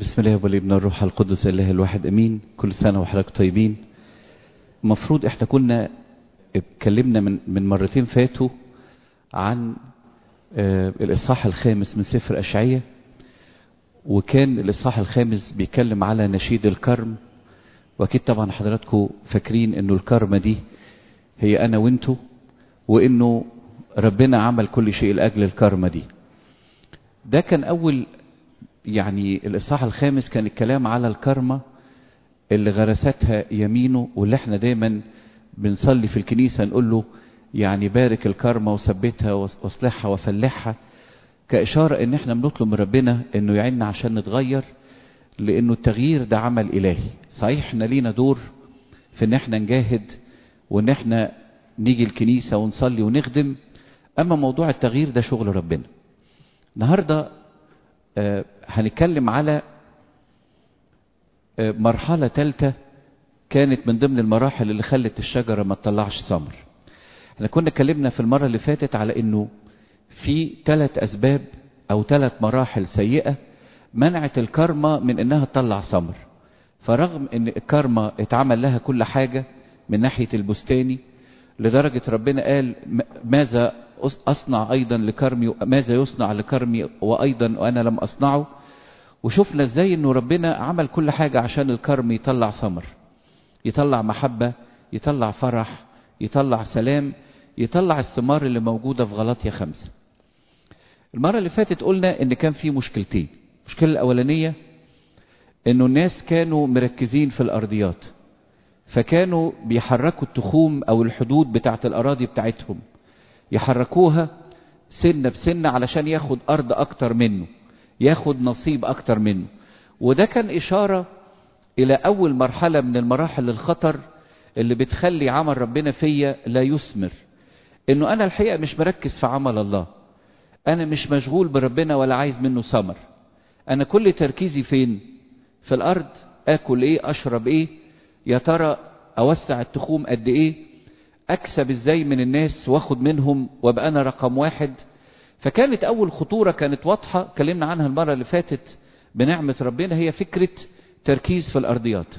بسم الله والابن الروح القدس الله الواحد امين كل سنه وحضراتكم طيبين المفروض احنا كنا اتكلمنا من من مرتين فاتوا عن آه الاصحاح الخامس من سفر اشعياء وكان الاصحاح الخامس بيتكلم على نشيد الكرم واكيد طبعا حضراتكم فاكرين انه الكرمه دي هي انا وانتو وانه ربنا عمل كل شيء لاجل الكرمه دي ده كان اول يعني الاصحاح الخامس كان الكلام على الكرمه اللي غرستها يمينه واللي احنا دايما بنصلي في الكنيسه نقول له يعني بارك الكرمه وثبتها واصلحها وفلحها كاشاره ان احنا بنطلب من ربنا انه يعيننا عشان نتغير لانه التغيير ده عمل الهي صحيح احنا لينا دور في ان احنا نجاهد وان احنا نيجي الكنيسه ونصلي ونخدم اما موضوع التغيير ده شغل ربنا النهارده آه هنتكلم على آه مرحله ثالثه كانت من ضمن المراحل اللي خلت الشجره ما تطلعش ثمر احنا كنا اتكلمنا في المره اللي فاتت على انه في ثلاث اسباب او ثلاث مراحل سيئه منعت الكرمه من انها تطلع ثمر فرغم ان الكرمه اتعمل لها كل حاجه من ناحيه البستاني لدرجه ربنا قال ماذا أصنع أيضا لكرمي ماذا يصنع لكرمي وأيضا وأنا لم أصنعه وشفنا ازاي انه ربنا عمل كل حاجة عشان الكرم يطلع ثمر يطلع محبة يطلع فرح يطلع سلام يطلع الثمار اللي موجودة في غلطية خمسة المرة اللي فاتت قلنا ان كان في مشكلتين المشكلة الأولانية انه الناس كانوا مركزين في الأرضيات فكانوا بيحركوا التخوم أو الحدود بتاعت الأراضي بتاعتهم يحركوها سنة بسنة علشان ياخد أرض أكتر منه ياخد نصيب أكتر منه وده كان إشارة إلى أول مرحلة من المراحل الخطر اللي بتخلي عمل ربنا فيا لا يثمر إنه أنا الحقيقة مش مركز في عمل الله أنا مش مشغول بربنا ولا عايز منه ثمر أنا كل تركيزي فين في الأرض آكل إيه أشرب إيه يا ترى أوسع التخوم قد إيه اكسب ازاي من الناس واخد منهم وابقى انا رقم واحد فكانت اول خطورة كانت واضحة اتكلمنا عنها المرة اللي فاتت بنعمة ربنا هي فكرة تركيز في الارضيات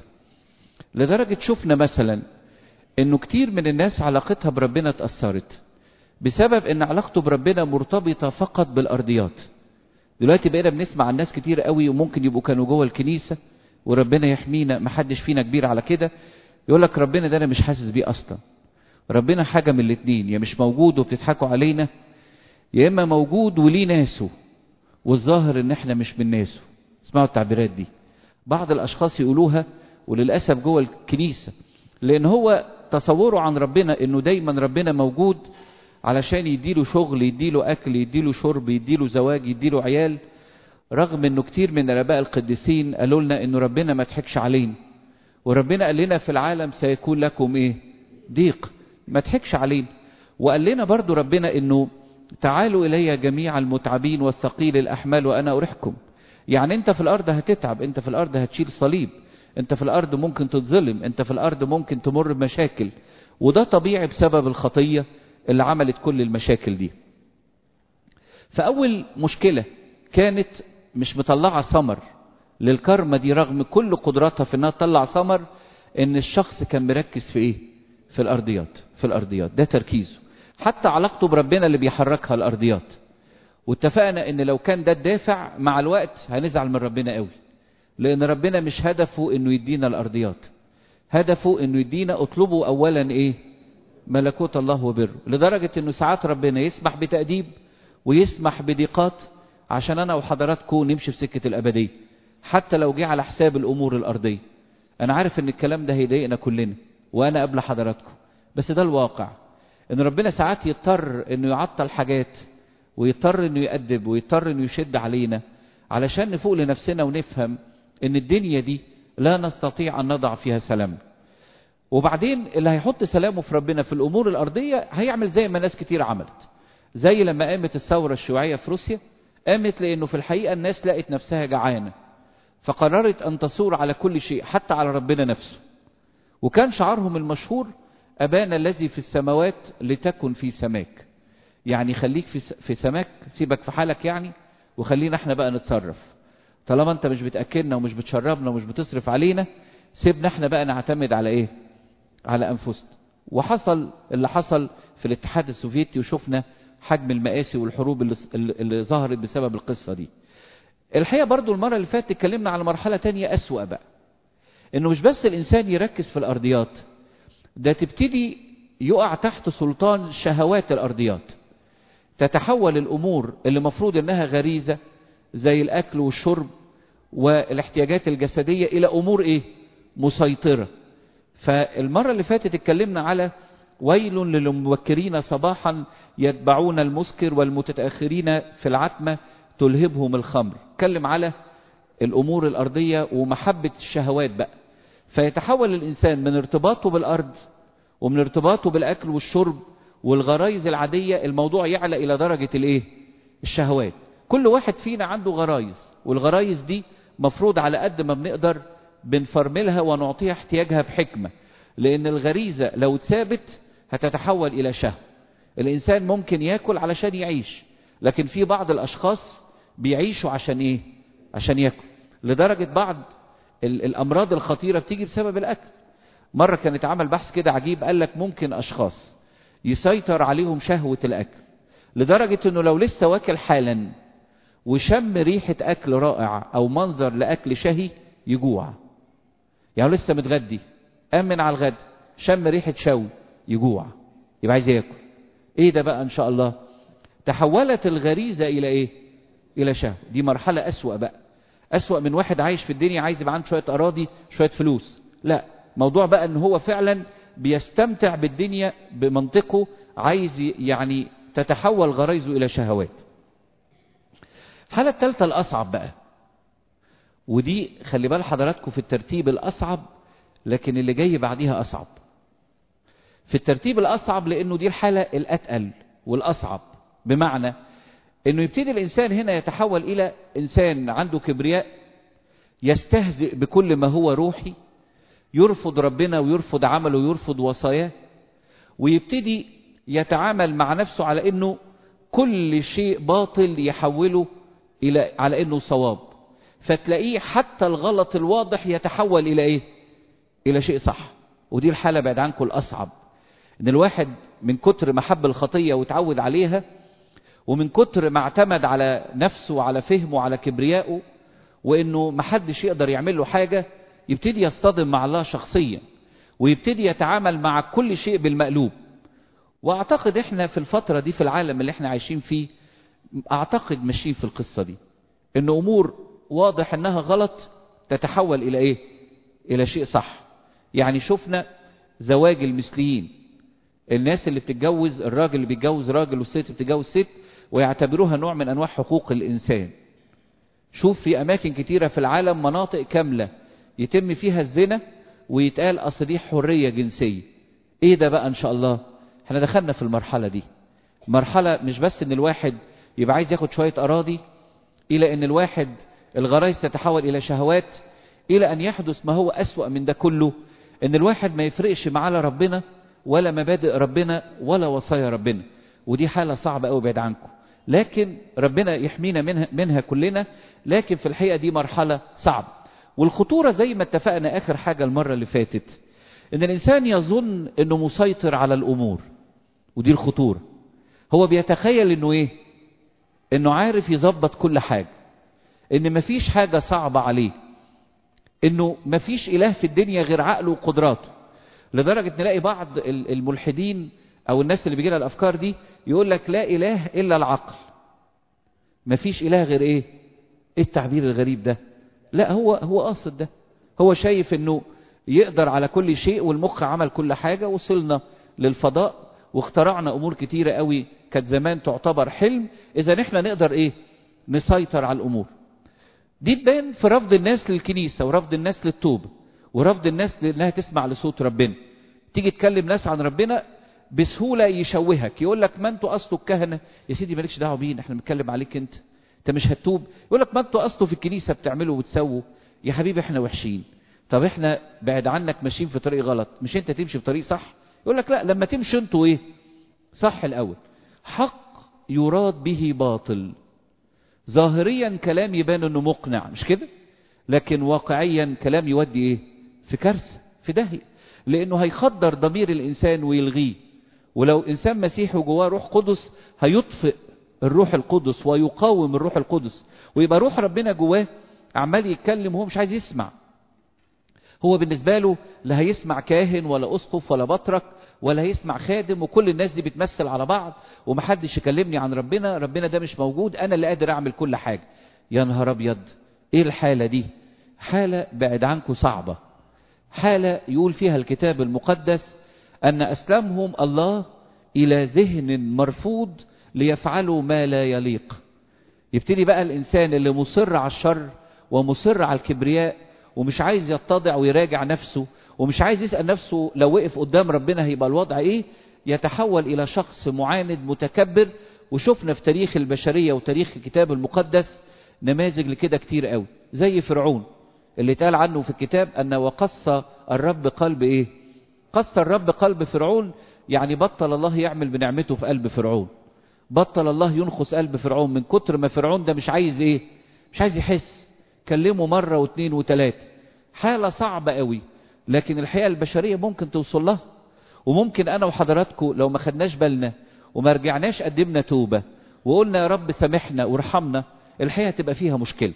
لدرجة شفنا مثلا انه كتير من الناس علاقتها بربنا اتأثرت بسبب ان علاقته بربنا مرتبطة فقط بالارضيات دلوقتي بقينا بنسمع عن ناس كتير قوي وممكن يبقوا كانوا جوه الكنيسة وربنا يحمينا محدش فينا كبير على كده يقول لك ربنا ده انا مش حاسس بيه اصلا ربنا حاجة من الاتنين يا مش موجود وبتضحكوا علينا يا اما موجود وليه ناسه والظاهر ان احنا مش من ناسه اسمعوا التعبيرات دي بعض الاشخاص يقولوها وللاسف جوه الكنيسه لان هو تصوره عن ربنا انه دايما ربنا موجود علشان يديله شغل يديله اكل يديله شرب يديله زواج يديله عيال رغم انه كتير من الاباء القديسين قالوا لنا انه ربنا ما تحكش علينا وربنا قال لنا في العالم سيكون لكم ايه ضيق ما تحكش علينا وقال لنا برضو ربنا انه تعالوا الي جميع المتعبين والثقيل الاحمال وانا اريحكم يعني انت في الارض هتتعب انت في الارض هتشيل صليب انت في الارض ممكن تتظلم انت في الارض ممكن تمر بمشاكل وده طبيعي بسبب الخطية اللي عملت كل المشاكل دي فاول مشكلة كانت مش مطلعة ثمر للكرمة دي رغم كل قدراتها في انها تطلع ثمر ان الشخص كان مركز في ايه في الارضيات في الارضيات ده تركيزه حتى علاقته بربنا اللي بيحركها الارضيات واتفقنا ان لو كان ده الدافع مع الوقت هنزعل من ربنا قوي لان ربنا مش هدفه انه يدينا الارضيات هدفه انه يدينا اطلبوا اولا ايه ملكوت الله وبره لدرجة انه ساعات ربنا يسمح بتأديب ويسمح بضيقات عشان انا وحضراتكم نمشي في سكة الابدية حتى لو جه على حساب الامور الارضية انا عارف ان الكلام ده هيضايقنا كلنا وانا قبل حضراتكم بس ده الواقع ان ربنا ساعات يضطر انه يعطل حاجات ويضطر انه يأدب ويضطر انه يشد علينا علشان نفوق لنفسنا ونفهم ان الدنيا دي لا نستطيع ان نضع فيها سلام وبعدين اللي هيحط سلامه في ربنا في الامور الارضيه هيعمل زي ما ناس كتير عملت زي لما قامت الثوره الشيوعيه في روسيا قامت لانه في الحقيقه الناس لقت نفسها جعانه فقررت ان تصور على كل شيء حتى على ربنا نفسه وكان شعارهم المشهور أبانا الذي في السماوات لتكن في سماك يعني خليك في في سماك سيبك في حالك يعني وخلينا احنا بقى نتصرف طالما انت مش بتاكلنا ومش بتشربنا ومش بتصرف علينا سيبنا احنا بقى نعتمد على ايه على انفسنا وحصل اللي حصل في الاتحاد السوفيتي وشفنا حجم المآسي والحروب اللي, اللي ظهرت بسبب القصة دي الحقيقة برضو المرة اللي فاتت اتكلمنا على مرحلة تانية أسوأ بقى انه مش بس الانسان يركز في الارضيات ده تبتدي يقع تحت سلطان شهوات الارضيات تتحول الامور اللي مفروض انها غريزة زي الاكل والشرب والاحتياجات الجسدية الى امور ايه مسيطرة فالمرة اللي فاتت اتكلمنا على ويل للمبكرين صباحا يتبعون المسكر والمتأخرين في العتمة تلهبهم الخمر اتكلم على الأمور الأرضية ومحبة الشهوات بقى فيتحول الإنسان من ارتباطه بالأرض ومن ارتباطه بالأكل والشرب والغرايز العادية الموضوع يعلى إلى درجة الإيه؟ الشهوات كل واحد فينا عنده غرايز والغرايز دي مفروض على قد ما بنقدر بنفرملها ونعطيها احتياجها بحكمة لأن الغريزة لو اتثابت هتتحول إلى شهوة الإنسان ممكن يأكل علشان يعيش لكن في بعض الأشخاص بيعيشوا عشان إيه؟ عشان يأكل لدرجة بعض الأمراض الخطيرة بتيجي بسبب الأكل مرة كان اتعمل بحث كده عجيب قال لك ممكن أشخاص يسيطر عليهم شهوة الأكل لدرجة أنه لو لسه واكل حالا وشم ريحة أكل رائع أو منظر لأكل شهي يجوع يعني لسه متغدي أمن على الغد شم ريحة شوي يجوع يبقى عايز ياكل ايه ده بقى ان شاء الله تحولت الغريزة الى ايه الى شهوة دي مرحلة اسوأ بقى اسوأ من واحد عايش في الدنيا عايز يبقى عنده شوية اراضي شوية فلوس لا موضوع بقى ان هو فعلا بيستمتع بالدنيا بمنطقه عايز يعني تتحول غريزه الى شهوات الحالة الثالثة الاصعب بقى ودي خلي بال حضراتكم في الترتيب الاصعب لكن اللي جاي بعديها اصعب في الترتيب الأصعب لأنه دي الحالة الأتقل والأصعب بمعنى أنه يبتدي الإنسان هنا يتحول إلى إنسان عنده كبرياء يستهزئ بكل ما هو روحي يرفض ربنا ويرفض عمله ويرفض وصاياه ويبتدي يتعامل مع نفسه على أنه كل شيء باطل يحوله إلى على أنه صواب فتلاقيه حتى الغلط الواضح يتحول إلى إيه؟ إلى شيء صح ودي الحالة بعد عنكم الأصعب ان الواحد من كتر ما حب الخطية وتعود عليها ومن كتر ما اعتمد على نفسه وعلى فهمه وعلى كبريائه وانه محدش يقدر يعمل له حاجة يبتدي يصطدم مع الله شخصيا ويبتدي يتعامل مع كل شيء بالمقلوب واعتقد احنا في الفترة دي في العالم اللي احنا عايشين فيه اعتقد ماشيين في القصة دي ان امور واضح انها غلط تتحول الى ايه الى شيء صح يعني شفنا زواج المثليين الناس اللي بتتجوز الراجل اللي بيتجوز راجل والست بتتجوز ست ويعتبروها نوع من انواع حقوق الانسان شوف في اماكن كتيرة في العالم مناطق كاملة يتم فيها الزنا ويتقال اصل دي حرية جنسية ايه ده بقى ان شاء الله احنا دخلنا في المرحلة دي مرحلة مش بس ان الواحد يبقى عايز ياخد شوية اراضي الى ان الواحد الغرائز تتحول الى شهوات الى ان يحدث ما هو اسوأ من ده كله ان الواحد ما يفرقش معاه لا ربنا ولا مبادئ ربنا ولا وصايا ربنا ودي حالة صعبة قوي بعيد عنكم لكن ربنا يحمينا منها, منها كلنا لكن في الحقيقة دي مرحلة صعبة والخطورة زي ما اتفقنا آخر حاجة المرة اللي فاتت ان الانسان يظن انه مسيطر على الامور ودي الخطورة هو بيتخيل انه ايه انه عارف يظبط كل حاجة ان مفيش حاجة صعبة عليه انه مفيش اله في الدنيا غير عقله وقدراته لدرجة نلاقي بعض الملحدين او الناس اللي بيجي لها الافكار دي يقول لك لا اله الا العقل مفيش اله غير ايه ايه التعبير الغريب ده لا هو هو قاصد ده هو شايف انه يقدر على كل شيء والمخ عمل كل حاجة وصلنا للفضاء واخترعنا امور كتيرة قوي كانت زمان تعتبر حلم اذا احنا نقدر ايه نسيطر على الامور دي تبان في رفض الناس للكنيسة ورفض الناس للتوبة ورفض الناس لانها تسمع لصوت ربنا تيجي تكلم ناس عن ربنا بسهولة يشوهك يقول لك ما انتوا اصله الكهنة يا سيدي مالكش دعوه بينا احنا بنتكلم عليك انت انت مش هتوب يقول لك ما انتوا اصله في الكنيسة بتعملوا وبتسووا يا حبيبي احنا وحشين طب احنا بعد عنك ماشيين في طريق غلط مش انت تمشي في طريق صح يقول لك لا لما تمشي انتوا ايه صح الاول حق يراد به باطل ظاهريا كلام يبان انه مقنع مش كده لكن واقعيا كلام يودي ايه في كارثه في داهيه لانه هيخدر ضمير الانسان ويلغيه ولو انسان مسيحي وجواه روح قدس هيطفئ الروح القدس ويقاوم الروح القدس ويبقى روح ربنا جواه عمال يتكلم وهو مش عايز يسمع هو بالنسبة له لا هيسمع كاهن ولا أسقف ولا بطرك ولا هيسمع خادم وكل الناس دي بتمثل على بعض ومحدش يكلمني عن ربنا ربنا ده مش موجود أنا اللي قادر أعمل كل حاجة يا نهار أبيض إيه الحالة دي حالة بعد عنكم صعبة حالة يقول فيها الكتاب المقدس أن أسلمهم الله إلى ذهن مرفوض ليفعلوا ما لا يليق يبتدي بقى الإنسان اللي مصر على الشر ومصر على الكبرياء ومش عايز يتضع ويراجع نفسه ومش عايز يسأل نفسه لو وقف قدام ربنا هيبقى الوضع ايه يتحول الى شخص معاند متكبر وشفنا في تاريخ البشرية وتاريخ الكتاب المقدس نماذج لكده كتير قوي زي فرعون اللي اتقال عنه في الكتاب ان وقص الرب قلب ايه قص الرب قلب فرعون يعني بطل الله يعمل بنعمته في قلب فرعون بطل الله ينخس قلب فرعون من كتر ما فرعون ده مش عايز ايه مش عايز يحس كلمه مرة واثنين وثلاثة حالة صعبة قوي لكن الحقيقة البشرية ممكن توصل لها وممكن أنا وحضراتكم لو ما خدناش بالنا وما رجعناش قدمنا توبة وقلنا يا رب سامحنا وارحمنا الحقيقة تبقى فيها مشكلة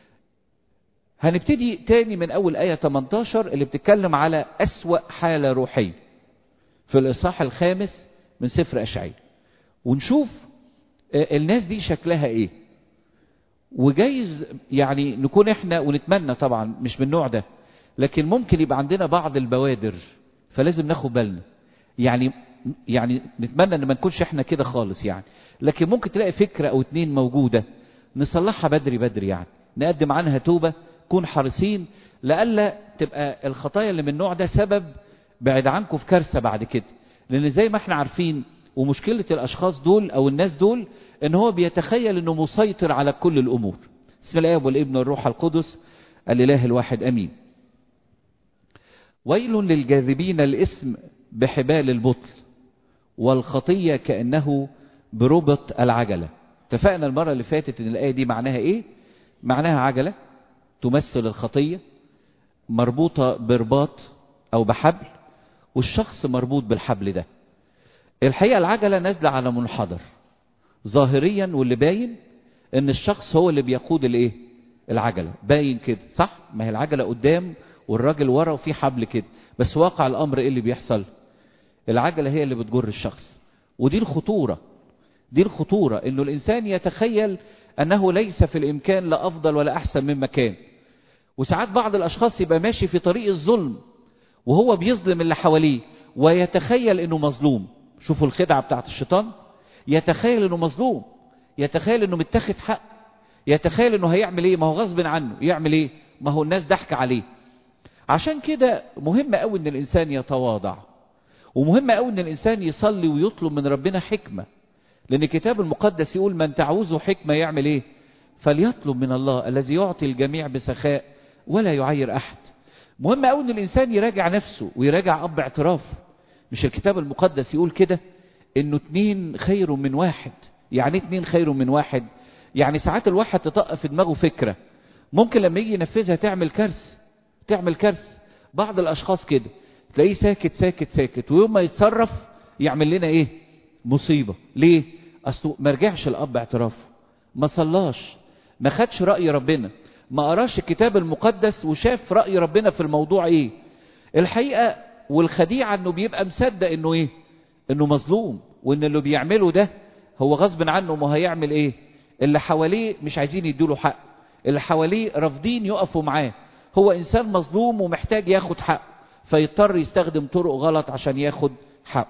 هنبتدي تاني من أول آية 18 اللي بتتكلم على أسوأ حالة روحية في الإصحاح الخامس من سفر أشعياء ونشوف الناس دي شكلها إيه وجايز يعني نكون احنا ونتمنى طبعا مش من النوع ده لكن ممكن يبقى عندنا بعض البوادر فلازم ناخد بالنا يعني يعني نتمنى ان ما نكونش احنا كده خالص يعني لكن ممكن تلاقي فكرة او اتنين موجودة نصلحها بدري بدري يعني نقدم عنها توبة كون حريصين لألا تبقى الخطايا اللي من النوع ده سبب بعد عنكم في كارثة بعد كده لان زي ما احنا عارفين ومشكلة الاشخاص دول او الناس دول ان هو بيتخيل انه مسيطر على كل الامور بسم الاب والابن والروح القدس الاله الواحد امين ويل للجاذبين الاسم بحبال البطل والخطية كأنه بربط العجلة اتفقنا المرة اللي فاتت ان الآية دي معناها ايه معناها عجلة تمثل الخطية مربوطة برباط او بحبل والشخص مربوط بالحبل ده الحقيقة العجلة نازلة على منحدر ظاهريا واللي باين ان الشخص هو اللي بيقود الايه العجلة باين كده صح ما هي العجلة قدام والراجل ورا وفي حبل كده بس واقع الامر ايه اللي بيحصل العجلة هي اللي بتجر الشخص ودي الخطورة دي الخطورة انه الانسان يتخيل انه ليس في الامكان لا افضل ولا احسن مما كان وساعات بعض الاشخاص يبقى ماشي في طريق الظلم وهو بيظلم اللي حواليه ويتخيل انه مظلوم شوفوا الخدعة بتاعت الشيطان يتخيل انه مظلوم يتخيل انه متاخد حق يتخيل انه هيعمل ايه ما هو غصب عنه يعمل ايه ما هو الناس ضحك عليه عشان كده مهم قوي ان الانسان يتواضع ومهم قوي ان الانسان يصلي ويطلب من ربنا حكمة لان الكتاب المقدس يقول من تعوزه حكمة يعمل ايه فليطلب من الله الذي يعطي الجميع بسخاء ولا يعير احد مهم قوي ان الانسان يراجع نفسه ويراجع اب اعترافه مش الكتاب المقدس يقول كده انه اتنين خير من واحد يعني اتنين خير من واحد يعني ساعات الواحد تطق في دماغه فكرة ممكن لما يجي ينفذها تعمل كارثة تعمل كارثة بعض الاشخاص كده تلاقيه ساكت ساكت ساكت ويوم ما يتصرف يعمل لنا ايه مصيبة ليه اصله ما رجعش الاب اعترافه ما صلاش ما خدش رأي ربنا ما قراش الكتاب المقدس وشاف رأي ربنا في الموضوع ايه الحقيقة والخديعة انه بيبقى مصدق انه ايه انه مظلوم وان اللي بيعمله ده هو غصب عنه ما هيعمل ايه اللي حواليه مش عايزين يدوله حق اللي حواليه رافضين يقفوا معاه هو انسان مظلوم ومحتاج ياخد حق فيضطر يستخدم طرق غلط عشان ياخد حق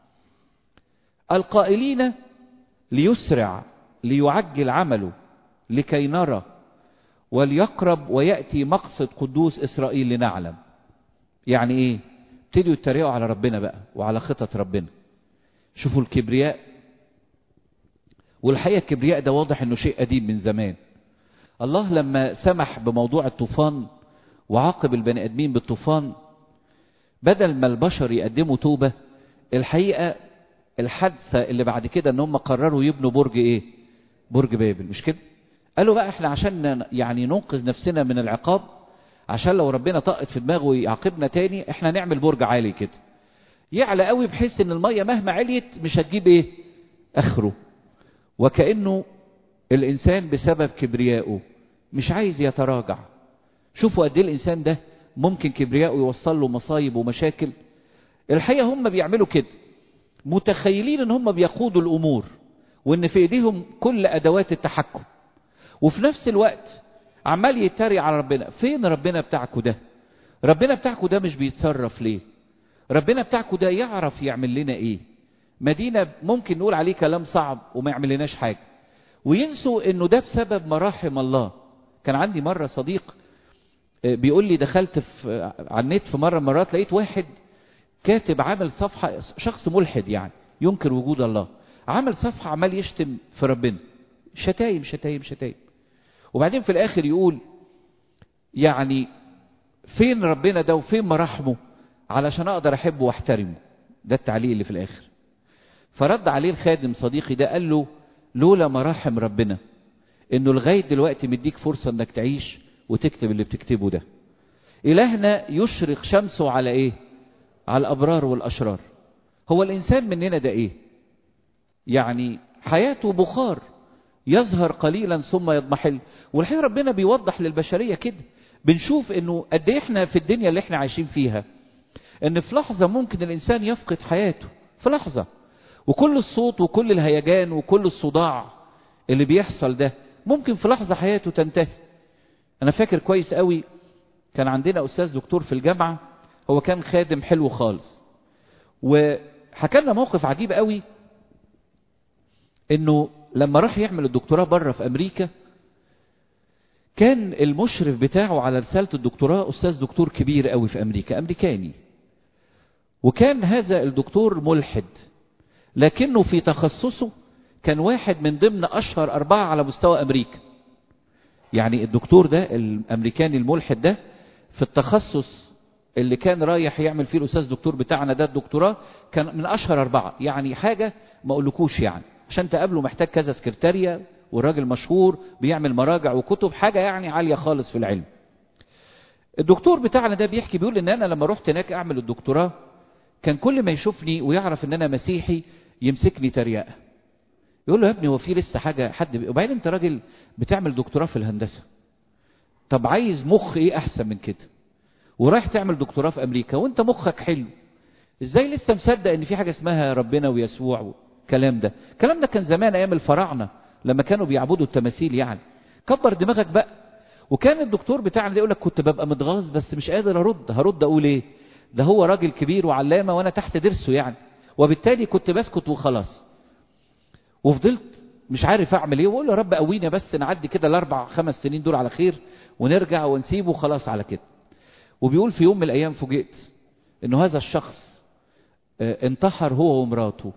القائلين ليسرع ليعجل عمله لكي نرى وليقرب ويأتي مقصد قدوس إسرائيل لنعلم يعني ايه ابتدوا يتريقوا على ربنا بقى وعلى خطط ربنا شوفوا الكبرياء والحقيقة الكبرياء ده واضح انه شيء قديم من زمان الله لما سمح بموضوع الطوفان وعاقب البني ادمين بالطوفان بدل ما البشر يقدموا توبة الحقيقة الحادثة اللي بعد كده ان هم قرروا يبنوا برج ايه برج بابل مش كده قالوا بقى احنا عشان يعني ننقذ نفسنا من العقاب عشان لو ربنا طقت في دماغه يعاقبنا تاني احنا نعمل برج عالي كده يعلى قوي بحيث ان المية مهما عليت مش هتجيب ايه اخره وكأنه الانسان بسبب كبريائه مش عايز يتراجع شوفوا قد ايه الانسان ده ممكن كبريائه يوصل له مصايب ومشاكل الحقيقة هم بيعملوا كده متخيلين ان هم بيقودوا الامور وان في ايديهم كل ادوات التحكم وفي نفس الوقت عمال يتريق على ربنا فين ربنا بتاعكوا ده ربنا بتاعكوا ده مش بيتصرف ليه ربنا بتاعكوا ده يعرف يعمل لنا ايه مدينة ممكن نقول عليه كلام صعب وما يعمل لناش حاجة وينسوا انه ده بسبب مراحم الله كان عندي مرة صديق بيقول لي دخلت في على النت في مرة مرات لقيت واحد كاتب عامل صفحة شخص ملحد يعني ينكر وجود الله عمل صفحة عمال يشتم في ربنا شتايم شتايم شتايم وبعدين في الاخر يقول يعني فين ربنا ده وفين مراحمه علشان اقدر احبه واحترمه ده التعليق اللي في الاخر فرد عليه الخادم صديقي ده قال له لولا مراحم ربنا انه لغاية دلوقتي مديك فرصة انك تعيش وتكتب اللي بتكتبه ده الهنا يشرق شمسه على ايه على الابرار والاشرار هو الانسان مننا ده ايه يعني حياته بخار يظهر قليلا ثم يضمحل والحقيقه ربنا بيوضح للبشريه كده بنشوف انه قد ايه احنا في الدنيا اللي احنا عايشين فيها ان في لحظه ممكن الانسان يفقد حياته في لحظه وكل الصوت وكل الهيجان وكل الصداع اللي بيحصل ده ممكن في لحظه حياته تنتهي انا فاكر كويس قوي كان عندنا استاذ دكتور في الجامعه هو كان خادم حلو خالص وحكى لنا موقف عجيب قوي انه لما راح يعمل الدكتوراه بره في امريكا كان المشرف بتاعه على رسالة الدكتوراه أستاذ دكتور كبير قوي في أمريكا أمريكاني وكان هذا الدكتور ملحد لكنه في تخصصه كان واحد من ضمن أشهر أربعة على مستوى أمريكا يعني الدكتور ده الأمريكاني الملحد ده في التخصص اللي كان رايح يعمل فيه الأستاذ دكتور بتاعنا ده الدكتوراه كان من أشهر أربعة يعني حاجة ما أقولكوش يعني عشان تقابله محتاج كذا سكرتارية والراجل مشهور بيعمل مراجع وكتب حاجة يعني عالية خالص في العلم الدكتور بتاعنا ده بيحكي بيقول ان انا لما رحت هناك اعمل الدكتوراه كان كل ما يشوفني ويعرف ان انا مسيحي يمسكني تريقه يقول له يا ابني هو في لسه حاجة حد بي... وبعدين انت راجل بتعمل دكتوراه في الهندسة طب عايز مخ ايه احسن من كده ورايح تعمل دكتوراه في امريكا وانت مخك حلو ازاي لسه مصدق ان في حاجة اسمها ربنا ويسوع والكلام ده الكلام ده كان زمان ايام الفراعنة لما كانوا بيعبدوا التماثيل يعني كبر دماغك بقى وكان الدكتور بتاعنا ده يقول لك كنت ببقى متغاظ بس مش قادر ارد هرد اقول ايه ده هو راجل كبير وعلامه وانا تحت درسه يعني وبالتالي كنت بسكت وخلاص وفضلت مش عارف اعمل ايه واقول يا رب قوينا بس نعدي كده الاربع خمس سنين دول على خير ونرجع ونسيبه خلاص على كده وبيقول في يوم من الايام فوجئت انه هذا الشخص انتحر هو ومراته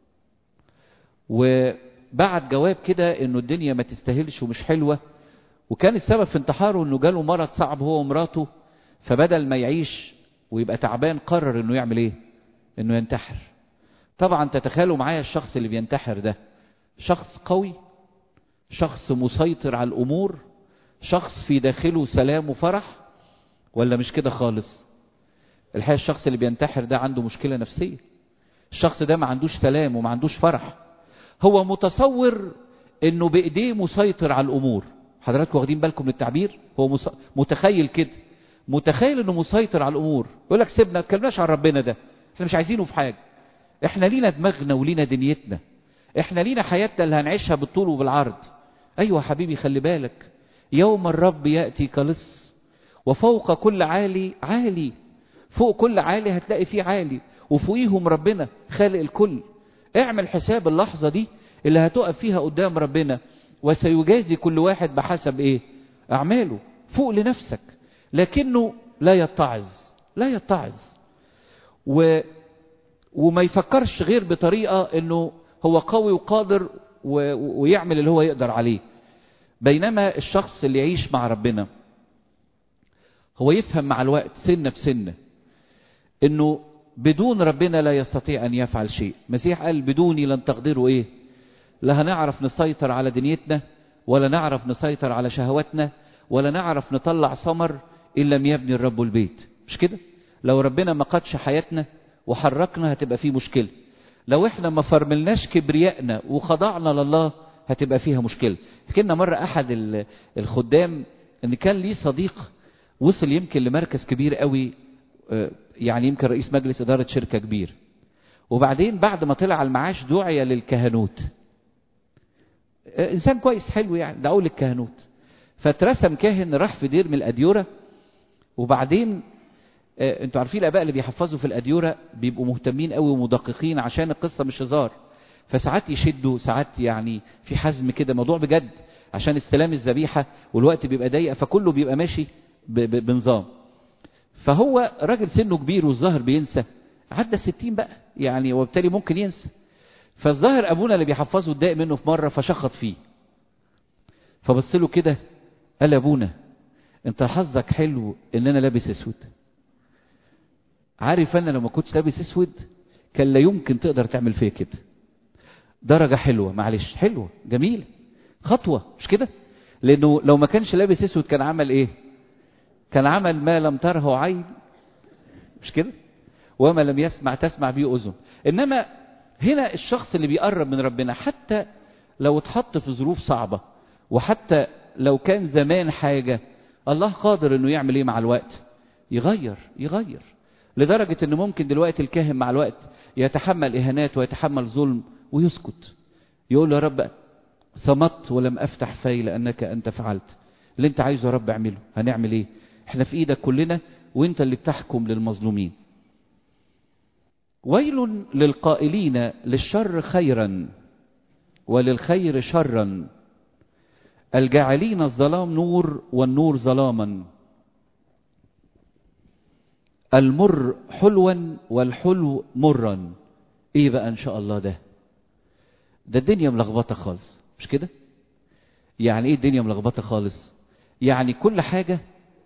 وبعت جواب كده انه الدنيا ما تستاهلش ومش حلوه وكان السبب في انتحاره انه جاله مرض صعب هو ومراته فبدل ما يعيش ويبقى تعبان قرر انه يعمل ايه انه ينتحر طبعا تتخيلوا معايا الشخص اللي بينتحر ده شخص قوي شخص مسيطر على الامور شخص في داخله سلام وفرح ولا مش كده خالص الحقيقه الشخص اللي بينتحر ده عنده مشكله نفسيه الشخص ده ما عندوش سلام وما عندوش فرح هو متصور انه بايديه مسيطر على الامور حضراتكم واخدين بالكم من التعبير هو مس... متخيل كده متخيل انه مسيطر على الامور يقول لك سيبنا ما تكلمناش عن ربنا ده احنا مش عايزينه في حاجه احنا لينا دماغنا ولينا دنيتنا احنا لينا حياتنا اللي هنعيشها بالطول وبالعرض ايوه حبيبي خلي بالك يوم الرب ياتي كلص وفوق كل عالي عالي فوق كل عالي هتلاقي فيه عالي وفوقيهم ربنا خالق الكل اعمل حساب اللحظه دي اللي هتقف فيها قدام ربنا وسيجازي كل واحد بحسب ايه اعماله فوق لنفسك لكنه لا يتعظ لا يتعظ و وما يفكرش غير بطريقة انه هو قوي وقادر و... ويعمل اللي هو يقدر عليه بينما الشخص اللي يعيش مع ربنا هو يفهم مع الوقت سنة بسنة انه بدون ربنا لا يستطيع ان يفعل شيء مسيح قال بدوني لن تقدروا ايه لا هنعرف نسيطر على دنيتنا ولا نعرف نسيطر على شهواتنا ولا نعرف نطلع ثمر إن لم يبني الرب البيت مش كده لو ربنا ما قادش حياتنا وحركنا هتبقى فيه مشكلة لو احنا ما فرملناش كبريائنا وخضعنا لله هتبقى فيها مشكلة حكينا مرة أحد الخدام ان كان ليه صديق وصل يمكن لمركز كبير قوي يعني يمكن رئيس مجلس إدارة شركة كبير وبعدين بعد ما طلع على المعاش دعي للكهنوت إنسان كويس حلو يعني دعوه للكهنوت فاترسم كاهن راح في دير من الأديرة وبعدين انتوا عارفين الآباء اللي بيحفظوا في الأديرة بيبقوا مهتمين قوي ومدققين عشان القصة مش هزار فساعات يشدوا ساعات يعني في حزم كده موضوع بجد عشان استلام الذبيحة والوقت بيبقى ضيق فكله بيبقى ماشي بنظام فهو راجل سنه كبير والظاهر بينسى عدى ستين بقى يعني وبالتالي ممكن ينسى فالظاهر ابونا اللي بيحفظه اتضايق منه في مره فشخط فيه فبص له كده قال ابونا انت حظك حلو ان انا لابس اسود عارف انا لو ما كنتش لابس اسود كان لا يمكن تقدر تعمل فيا كده درجه حلوه معلش حلوه جميله خطوه مش كده لانه لو ما كانش لابس اسود كان عمل ايه كان عمل ما لم تره عين مش كده وما لم يسمع تسمع به اذن انما هنا الشخص اللي بيقرب من ربنا حتى لو اتحط في ظروف صعبه وحتى لو كان زمان حاجه الله قادر انه يعمل ايه مع الوقت يغير يغير لدرجه ان ممكن دلوقتي الكاهن مع الوقت يتحمل اهانات ويتحمل ظلم ويسكت يقول له يا رب صمت ولم افتح في لانك انت فعلت اللي انت عايزه يا رب اعمله هنعمل ايه احنا في ايدك كلنا وانت اللي بتحكم للمظلومين ويل للقائلين للشر خيرا وللخير شرا الجاعلين الظلام نور والنور ظلاما المر حلوا والحلو مرا ايه بقى ان شاء الله ده ده الدنيا ملخبطه خالص مش كده يعني ايه الدنيا ملخبطه خالص يعني كل حاجه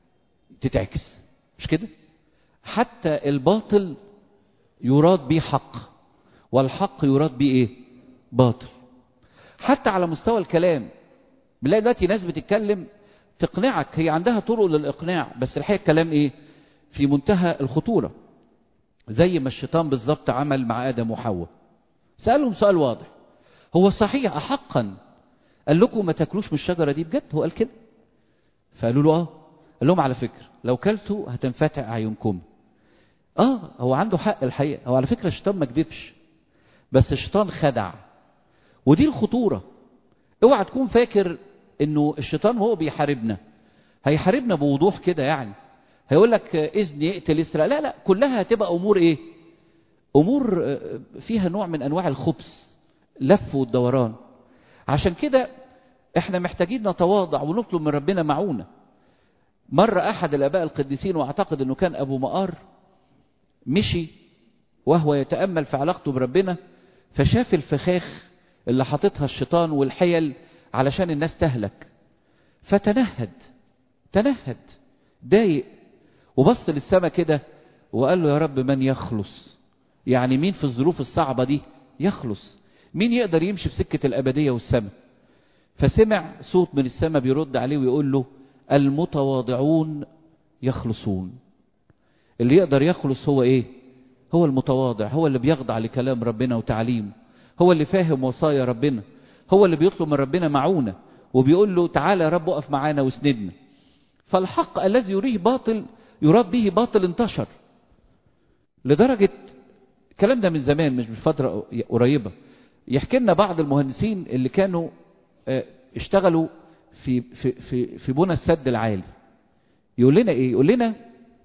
تتعكس مش كده حتى الباطل يراد به حق والحق يراد به ايه باطل حتى على مستوى الكلام بنلاقي دلوقتي ناس بتتكلم تقنعك هي عندها طرق للاقناع بس الحقيقه الكلام ايه في منتهى الخطوره زي ما الشيطان بالظبط عمل مع ادم وحواء سالهم سؤال واضح هو صحيح احقا قال لكم ما تاكلوش من الشجره دي بجد هو قال كده فقالوا له اه قال لهم على فكره لو كلتوا هتنفتح اعينكم اه هو عنده حق الحقيقه هو على فكره الشيطان ما كدبش بس الشيطان خدع ودي الخطوره اوعى تكون فاكر انه الشيطان وهو بيحاربنا هيحاربنا بوضوح كده يعني هيقول لك اذن يقتل يسرق لا لا كلها هتبقى امور ايه امور فيها نوع من انواع الخبث لف والدوران عشان كده احنا محتاجين نتواضع ونطلب من ربنا معونه مرة احد الاباء القديسين واعتقد انه كان ابو مقار مشي وهو يتامل في علاقته بربنا فشاف الفخاخ اللي حاططها الشيطان والحيل علشان الناس تهلك فتنهد تنهد ضايق وبص للسماء كده وقال له يا رب من يخلص يعني مين في الظروف الصعبة دي يخلص مين يقدر يمشي في سكة الأبدية والسماء فسمع صوت من السماء بيرد عليه ويقول له المتواضعون يخلصون اللي يقدر يخلص هو ايه هو المتواضع هو اللي بيخضع لكلام ربنا وتعليمه هو اللي فاهم وصايا ربنا هو اللي بيطلب من ربنا معونة وبيقول له تعالى يا رب اقف معانا واسندنا فالحق الذي يريه باطل يراد به باطل انتشر لدرجة الكلام ده من زمان مش من فترة قريبة يحكي لنا بعض المهندسين اللي كانوا اشتغلوا في في في في بنى السد العالي يقول لنا ايه يقول لنا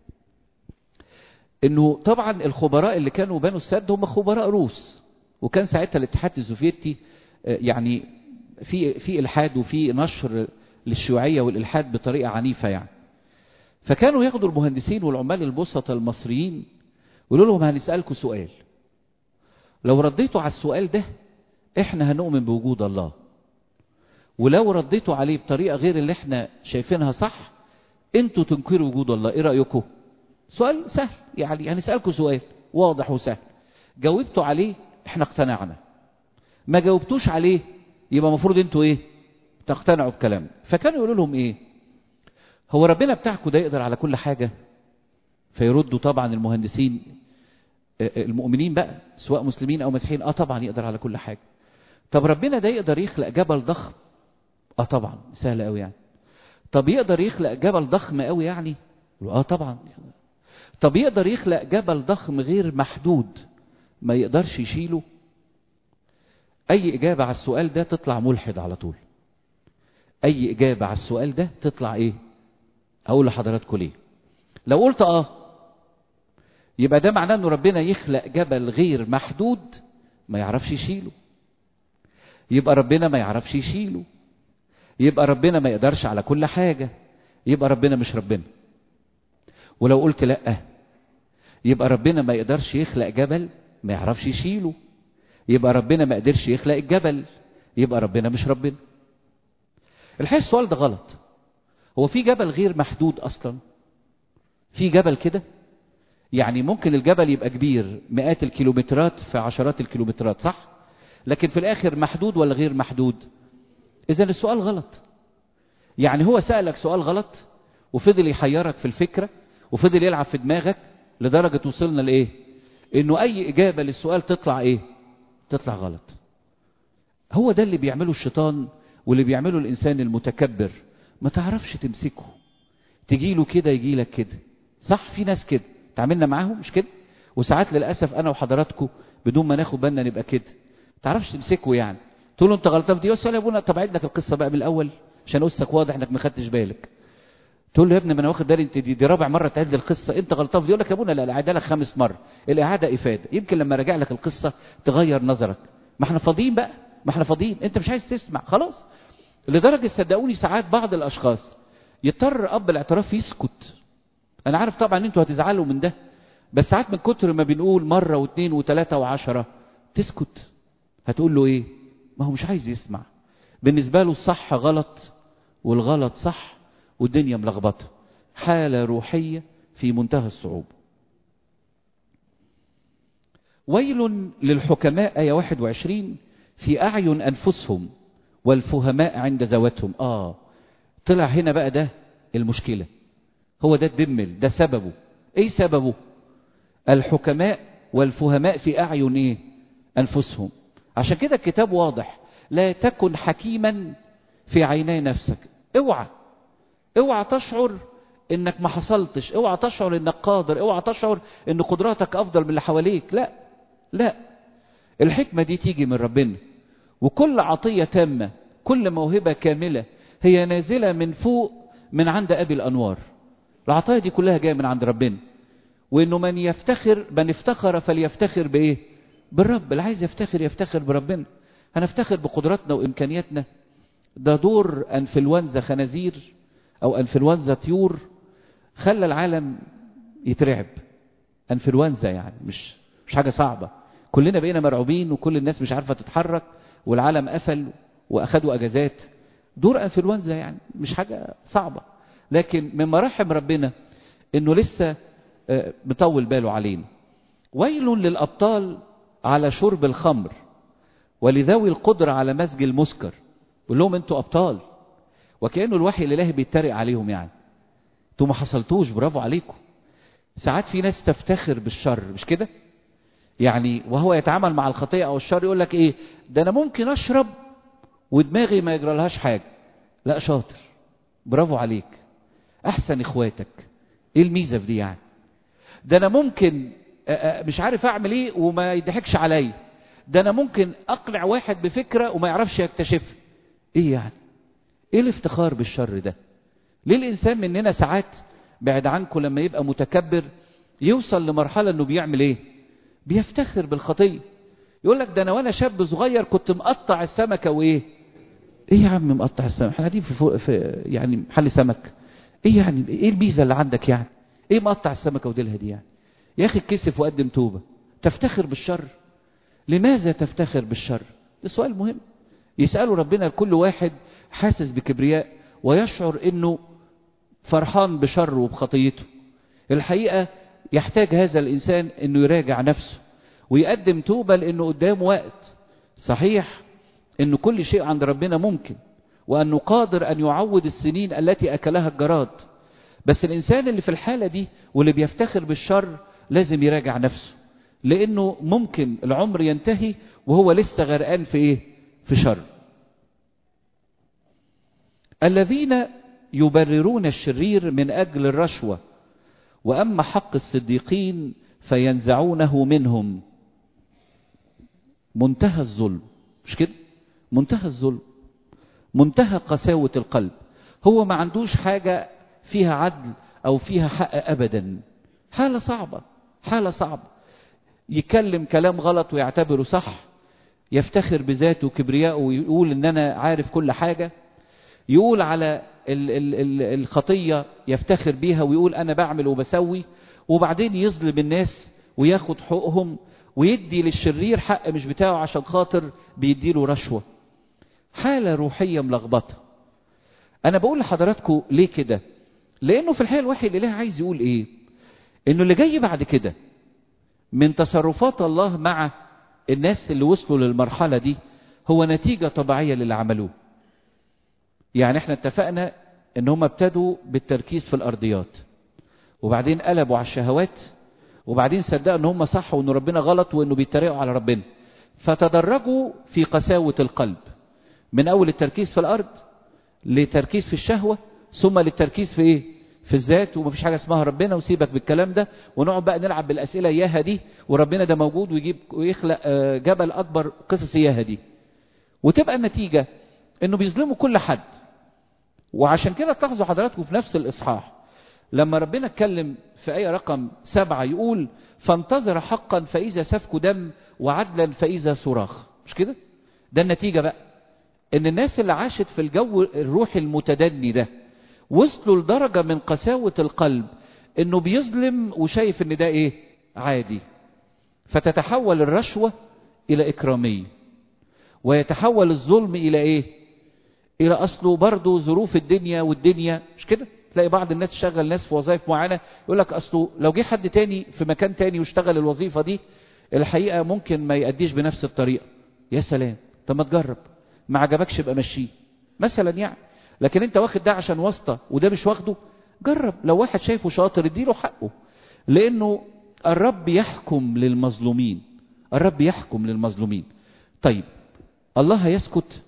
انه طبعا الخبراء اللي كانوا بنوا السد هم خبراء روس وكان ساعتها الاتحاد السوفيتي يعني في في الحاد وفي نشر للشيوعيه والالحاد بطريقه عنيفه يعني فكانوا ياخدوا المهندسين والعمال البسطة المصريين ويقولوا لهم هنسالكم سؤال لو رديتوا على السؤال ده احنا هنؤمن بوجود الله ولو رديتوا عليه بطريقه غير اللي احنا شايفينها صح انتوا تنكروا وجود الله ايه رايكم سؤال سهل يعني هنسالكم سؤال واضح وسهل جاوبتوا عليه احنا اقتنعنا ما جاوبتوش عليه يبقى المفروض انتوا ايه تقتنعوا بكلام فكانوا يقولوا لهم ايه هو ربنا بتاعكم ده يقدر على كل حاجة فيردوا طبعا المهندسين المؤمنين بقى سواء مسلمين او مسيحيين اه طبعا يقدر على كل حاجة طب ربنا ده يقدر يخلق جبل ضخم اه طبعا سهل قوي يعني طب يقدر يخلق جبل ضخم قوي يعني اه طبعا طب يقدر يخلق جبل ضخم غير محدود ما يقدرش يشيله اي اجابة على السؤال ده تطلع ملحد على طول اي اجابة على السؤال ده تطلع ايه اقول لحضراتكم ليه لو قلت اه يبقى ده معناه انه ربنا يخلق جبل غير محدود ما يعرفش يشيله يبقى ربنا ما يعرفش يشيله يبقى ربنا ما يقدرش على كل حاجة يبقى ربنا مش ربنا ولو قلت لا يبقى ربنا ما يقدرش يخلق جبل ما يعرفش يشيله يبقى ربنا ما قدرش يخلق الجبل يبقى ربنا مش ربنا الحقيقة السؤال ده غلط هو في جبل غير محدود أصلا في جبل كده يعني ممكن الجبل يبقى كبير مئات الكيلومترات في عشرات الكيلومترات صح لكن في الآخر محدود ولا غير محدود إذا السؤال غلط يعني هو سألك سؤال غلط وفضل يحيرك في الفكرة وفضل يلعب في دماغك لدرجة وصلنا لإيه إنه أي إجابة للسؤال تطلع إيه تطلع غلط هو ده اللي بيعمله الشيطان واللي بيعمله الإنسان المتكبر ما تعرفش تمسكه تجيله كده يجيلك كده صح في ناس كده تعاملنا معاهم مش كده وساعات للأسف أنا وحضراتكم بدون ما ناخد بالنا نبقى كده تعرفش تمسكه يعني تقول له انت غلطان في دي يا ابونا طب عيد لك القصه بقى من الاول عشان قصتك واضح انك ما خدتش بالك تقول له يا ابني ما انا واخد بالي انت دي, دي رابع مره تعيد لي القصه انت غلطان في دي يقول لك يا ابونا لا اعيدها لك خامس مره الاعاده افاده يمكن لما راجع لك القصه تغير نظرك ما احنا فاضيين بقى ما احنا فاضيين انت مش عايز تسمع خلاص لدرجه صدقوني ساعات بعض الاشخاص يضطر اب الاعتراف يسكت انا عارف طبعا انتوا هتزعلوا من ده بس ساعات من كتر ما بنقول مره واثنين وثلاثه وعشره تسكت هتقول له ايه ما هو مش عايز يسمع بالنسبة له الصح غلط والغلط صح والدنيا ملخبطة حالة روحية في منتهى الصعوبة ويل للحكماء آية 21 في أعين أنفسهم والفهماء عند ذواتهم آه طلع هنا بقى ده المشكلة هو ده الدمل ده سببه ايه سببه الحكماء والفهماء في أعين ايه أنفسهم عشان كده الكتاب واضح لا تكن حكيما في عيني نفسك اوعى اوعى تشعر انك ما حصلتش اوعى تشعر انك قادر اوعى تشعر ان قدراتك افضل من اللي حواليك لا لا الحكمة دي تيجي من ربنا وكل عطية تامة كل موهبة كاملة هي نازلة من فوق من عند أبي الأنوار العطايا دي كلها جاية من عند ربنا وإنه من يفتخر من افتخر فليفتخر بإيه بالرب اللي عايز يفتخر يفتخر بربنا هنفتخر بقدراتنا وإمكانياتنا ده دور أنفلونزا خنازير أو أنفلونزا طيور خلى العالم يترعب أنفلونزا يعني مش مش حاجة صعبة كلنا بقينا مرعوبين وكل الناس مش عارفة تتحرك والعالم قفل وأخدوا أجازات دور أنفلونزا يعني مش حاجة صعبة لكن من مراحم ربنا إنه لسه مطول باله علينا ويل للأبطال على شرب الخمر ولذوي القدرة على مزج المسكر بقول لهم انتوا أبطال وكأنه الوحي الإلهي بيتريق عليهم يعني انتوا ما حصلتوش برافو عليكم ساعات في ناس تفتخر بالشر مش كده يعني وهو يتعامل مع الخطيئة أو الشر يقول لك إيه ده أنا ممكن أشرب ودماغي ما يجرى لهاش حاجة لا شاطر برافو عليك أحسن إخواتك إيه الميزة في دي يعني ده أنا ممكن مش عارف أعمل إيه وما يضحكش عليا ده أنا ممكن أقنع واحد بفكرة وما يعرفش يكتشفها إيه يعني إيه الافتخار بالشر ده ليه الإنسان مننا ساعات بعد عنكم لما يبقى متكبر يوصل لمرحلة أنه بيعمل إيه بيفتخر بالخطية يقول لك ده أنا وأنا شاب صغير كنت مقطع السمكة وإيه إيه يا عم مقطع السمكة احنا قاعدين في, فوق في يعني محل سمك إيه يعني إيه الميزة اللي عندك يعني إيه مقطع السمكة وديلها دي يعني يا أخي اتكسف وقدم توبة تفتخر بالشر لماذا تفتخر بالشر ده سؤال مهم يسأله ربنا لكل واحد حاسس بكبرياء ويشعر انه فرحان بشره وبخطيته الحقيقة يحتاج هذا الإنسان انه يراجع نفسه ويقدم توبة لانه قدام وقت صحيح انه كل شيء عند ربنا ممكن وأنه قادر أن يعوض السنين التي أكلها الجراد بس الإنسان اللي في الحالة دي واللي بيفتخر بالشر لازم يراجع نفسه لأنه ممكن العمر ينتهي وهو لسه غرقان في إيه؟ في شر الذين يبررون الشرير من أجل الرشوة وأما حق الصديقين فينزعونه منهم منتهى الظلم مش كده منتهى الظلم منتهى قساوة القلب هو ما عندوش حاجة فيها عدل أو فيها حق أبدا حالة صعبة حالة صعبة يتكلم كلام غلط ويعتبره صح يفتخر بذاته وكبريائه ويقول ان انا عارف كل حاجة يقول على ال ال ال الخطية يفتخر بيها ويقول انا بعمل وبسوي وبعدين يظلم الناس وياخد حقوقهم ويدي للشرير حق مش بتاعه عشان خاطر بيديله رشوة حالة روحية ملخبطة انا بقول لحضراتكم ليه كده لانه في الحقيقة الوحي الاله عايز يقول ايه انه اللي جاي بعد كده من تصرفات الله مع الناس اللي وصلوا للمرحلة دي هو نتيجة طبيعية للي عملوه يعني احنا اتفقنا ان هم ابتدوا بالتركيز في الارضيات وبعدين قلبوا على الشهوات وبعدين صدقوا ان هم صح وان ربنا غلط وانه بيتريقوا على ربنا فتدرجوا في قساوة القلب من اول التركيز في الارض لتركيز في الشهوة ثم للتركيز في ايه في الذات ومفيش حاجة اسمها ربنا وسيبك بالكلام ده ونقعد بقى نلعب بالأسئلة إياها دي وربنا ده موجود ويجيب ويخلق جبل أكبر قصص إياها دي وتبقى النتيجة إنه بيظلموا كل حد وعشان كده تلاحظوا حضراتكم في نفس الإصحاح لما ربنا اتكلم في آية رقم سبعة يقول فانتظر حقا فإذا سفك دم وعدلا فإذا صراخ مش كده ده النتيجة بقى إن الناس اللي عاشت في الجو الروحي المتدني ده وصلوا لدرجة من قساوة القلب انه بيظلم وشايف ان ده ايه عادي فتتحول الرشوة الى اكرامية ويتحول الظلم الى ايه الى اصله برضه ظروف الدنيا والدنيا مش كده تلاقي بعض الناس تشغل ناس في وظائف معينة يقول لك اصله لو جه حد تاني في مكان تاني واشتغل الوظيفة دي الحقيقة ممكن ما يأديش بنفس الطريقة يا سلام طب ما تجرب ما عجبكش يبقى مشيه مثلا يعني لكن انت واخد ده عشان واسطة وده مش واخده جرب لو واحد شايفه شاطر اديله حقه لانه الرب يحكم للمظلومين الرب يحكم للمظلومين طيب الله هيسكت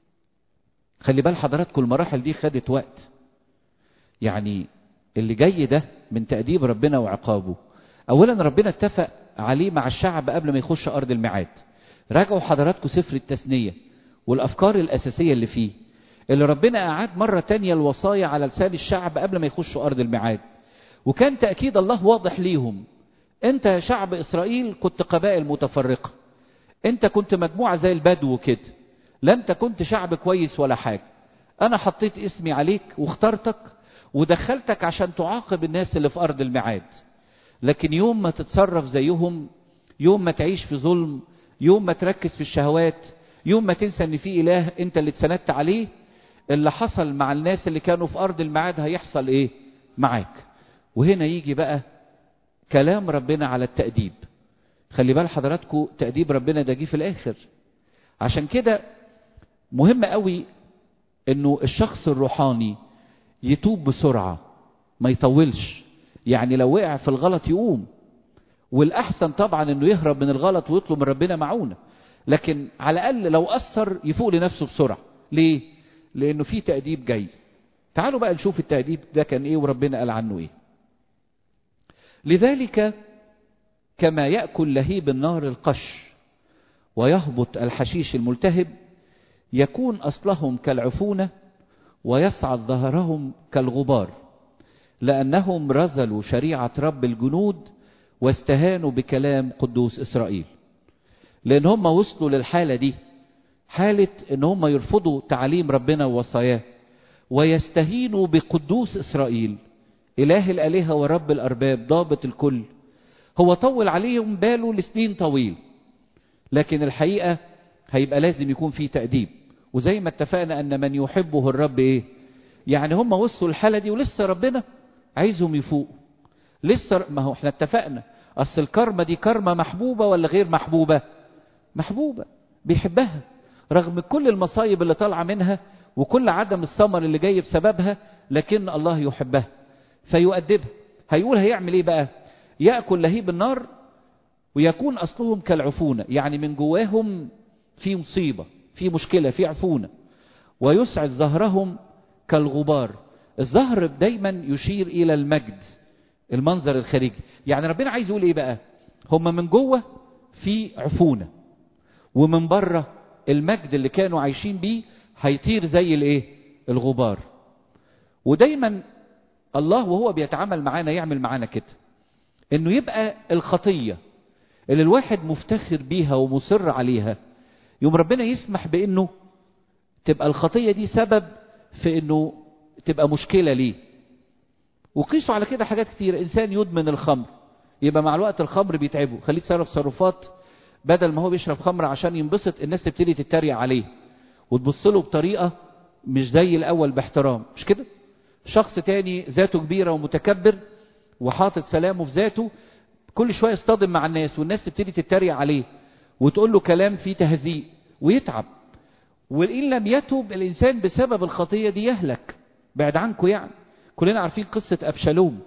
خلي بال حضراتكم المراحل دي خدت وقت يعني اللي جاي ده من تأديب ربنا وعقابه اولا ربنا اتفق عليه مع الشعب قبل ما يخش ارض الميعاد راجعوا حضراتكم سفر التثنية والافكار الاساسية اللي فيه اللي ربنا أعاد مرة تانية الوصايا على لسان الشعب قبل ما يخشوا أرض الميعاد وكان تأكيد الله واضح ليهم أنت يا شعب إسرائيل كنت قبائل متفرقة أنت كنت مجموعة زي البدو كده لا أنت كنت شعب كويس ولا حاجة أنا حطيت اسمي عليك واخترتك ودخلتك عشان تعاقب الناس اللي في أرض الميعاد لكن يوم ما تتصرف زيهم يوم ما تعيش في ظلم يوم ما تركز في الشهوات يوم ما تنسى ان في اله انت اللي اتسندت عليه اللي حصل مع الناس اللي كانوا في أرض الميعاد هيحصل إيه معاك وهنا يجي بقى كلام ربنا على التأديب خلي بال حضراتكم تأديب ربنا ده جه في الآخر عشان كده مهم قوي انه الشخص الروحاني يتوب بسرعة ما يطولش يعني لو وقع في الغلط يقوم والأحسن طبعا انه يهرب من الغلط ويطلب من ربنا معونة لكن على الأقل لو أثر يفوق لنفسه بسرعة ليه؟ لانه في تأديب جاي تعالوا بقى نشوف التأديب ده كان ايه وربنا قال عنه ايه لذلك كما يأكل لهيب النار القش ويهبط الحشيش الملتهب يكون أصلهم كالعفونة ويصعد ظهرهم كالغبار لأنهم رزلوا شريعة رب الجنود واستهانوا بكلام قدوس إسرائيل لأن هم وصلوا للحالة دي حالة ان هم يرفضوا تعاليم ربنا ووصاياه ويستهينوا بقدوس اسرائيل اله الالهه ورب الارباب ضابط الكل هو طول عليهم باله لسنين طويل لكن الحقيقه هيبقى لازم يكون في تاديب وزي ما اتفقنا ان من يحبه الرب ايه يعني هم وصلوا الحاله دي ولسه ربنا عايزهم يفوقوا لسه ما هو احنا اتفقنا اصل الكرمه دي كرمه محبوبه ولا غير محبوبه محبوبه بيحبها رغم كل المصايب اللي طالعه منها وكل عدم الثمر اللي جاي بسببها لكن الله يحبها فيؤدبها هيقول هيعمل ايه بقى يأكل لهيب النار ويكون أصلهم كالعفونة يعني من جواهم في مصيبة في مشكلة في عفونة ويسعد ظهرهم كالغبار الظهر دايما يشير إلى المجد المنظر الخارجي يعني ربنا عايز يقول ايه بقى هم من جوه في عفونة ومن بره المجد اللي كانوا عايشين بيه هيطير زي الايه الغبار ودايما الله وهو بيتعامل معانا يعمل معانا كده انه يبقى الخطية اللي الواحد مفتخر بيها ومصر عليها يوم ربنا يسمح بانه تبقى الخطية دي سبب في انه تبقى مشكلة ليه وقيسوا على كده حاجات كتير انسان يدمن الخمر يبقى مع الوقت الخمر بيتعبه خليه يتصرف تصرفات بدل ما هو بيشرب خمر عشان ينبسط الناس تبتدي تتريق عليه وتبص له بطريقة مش زي الاول باحترام مش كده شخص تاني ذاته كبيرة ومتكبر وحاطط سلامه في ذاته كل شوية يصطدم مع الناس والناس تبتدي تتريق عليه وتقول له كلام فيه تهزيء ويتعب وإن لم يتب الإنسان بسبب الخطية دي يهلك بعد عنكم يعني كلنا عارفين قصة أبشالوم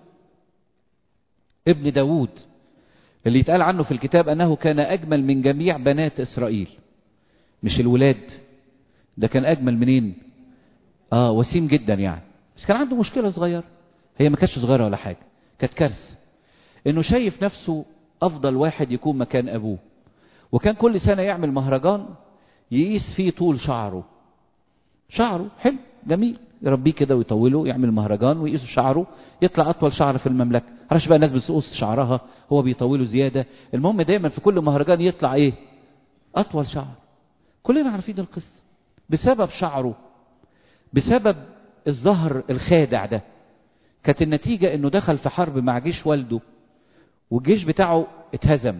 ابن داود اللي يتقال عنه في الكتاب أنه كان أجمل من جميع بنات إسرائيل مش الولاد ده كان أجمل منين آه وسيم جدا يعني بس كان عنده مشكلة صغيرة هي ما كانتش صغيرة ولا حاجة كانت كارثة انه شايف نفسه افضل واحد يكون مكان ابوه وكان كل سنة يعمل مهرجان يقيس فيه طول شعره شعره حلو جميل يربيه كده ويطوله يعمل مهرجان ويقيسوا شعره يطلع اطول شعر في المملكة معرفش بقى الناس بتقص شعرها هو بيطوله زيادة المهم دايما في كل مهرجان يطلع ايه اطول شعر كلنا عارفين القصة بسبب شعره بسبب الظهر الخادع ده كانت النتيجة انه دخل في حرب مع جيش والده والجيش بتاعه اتهزم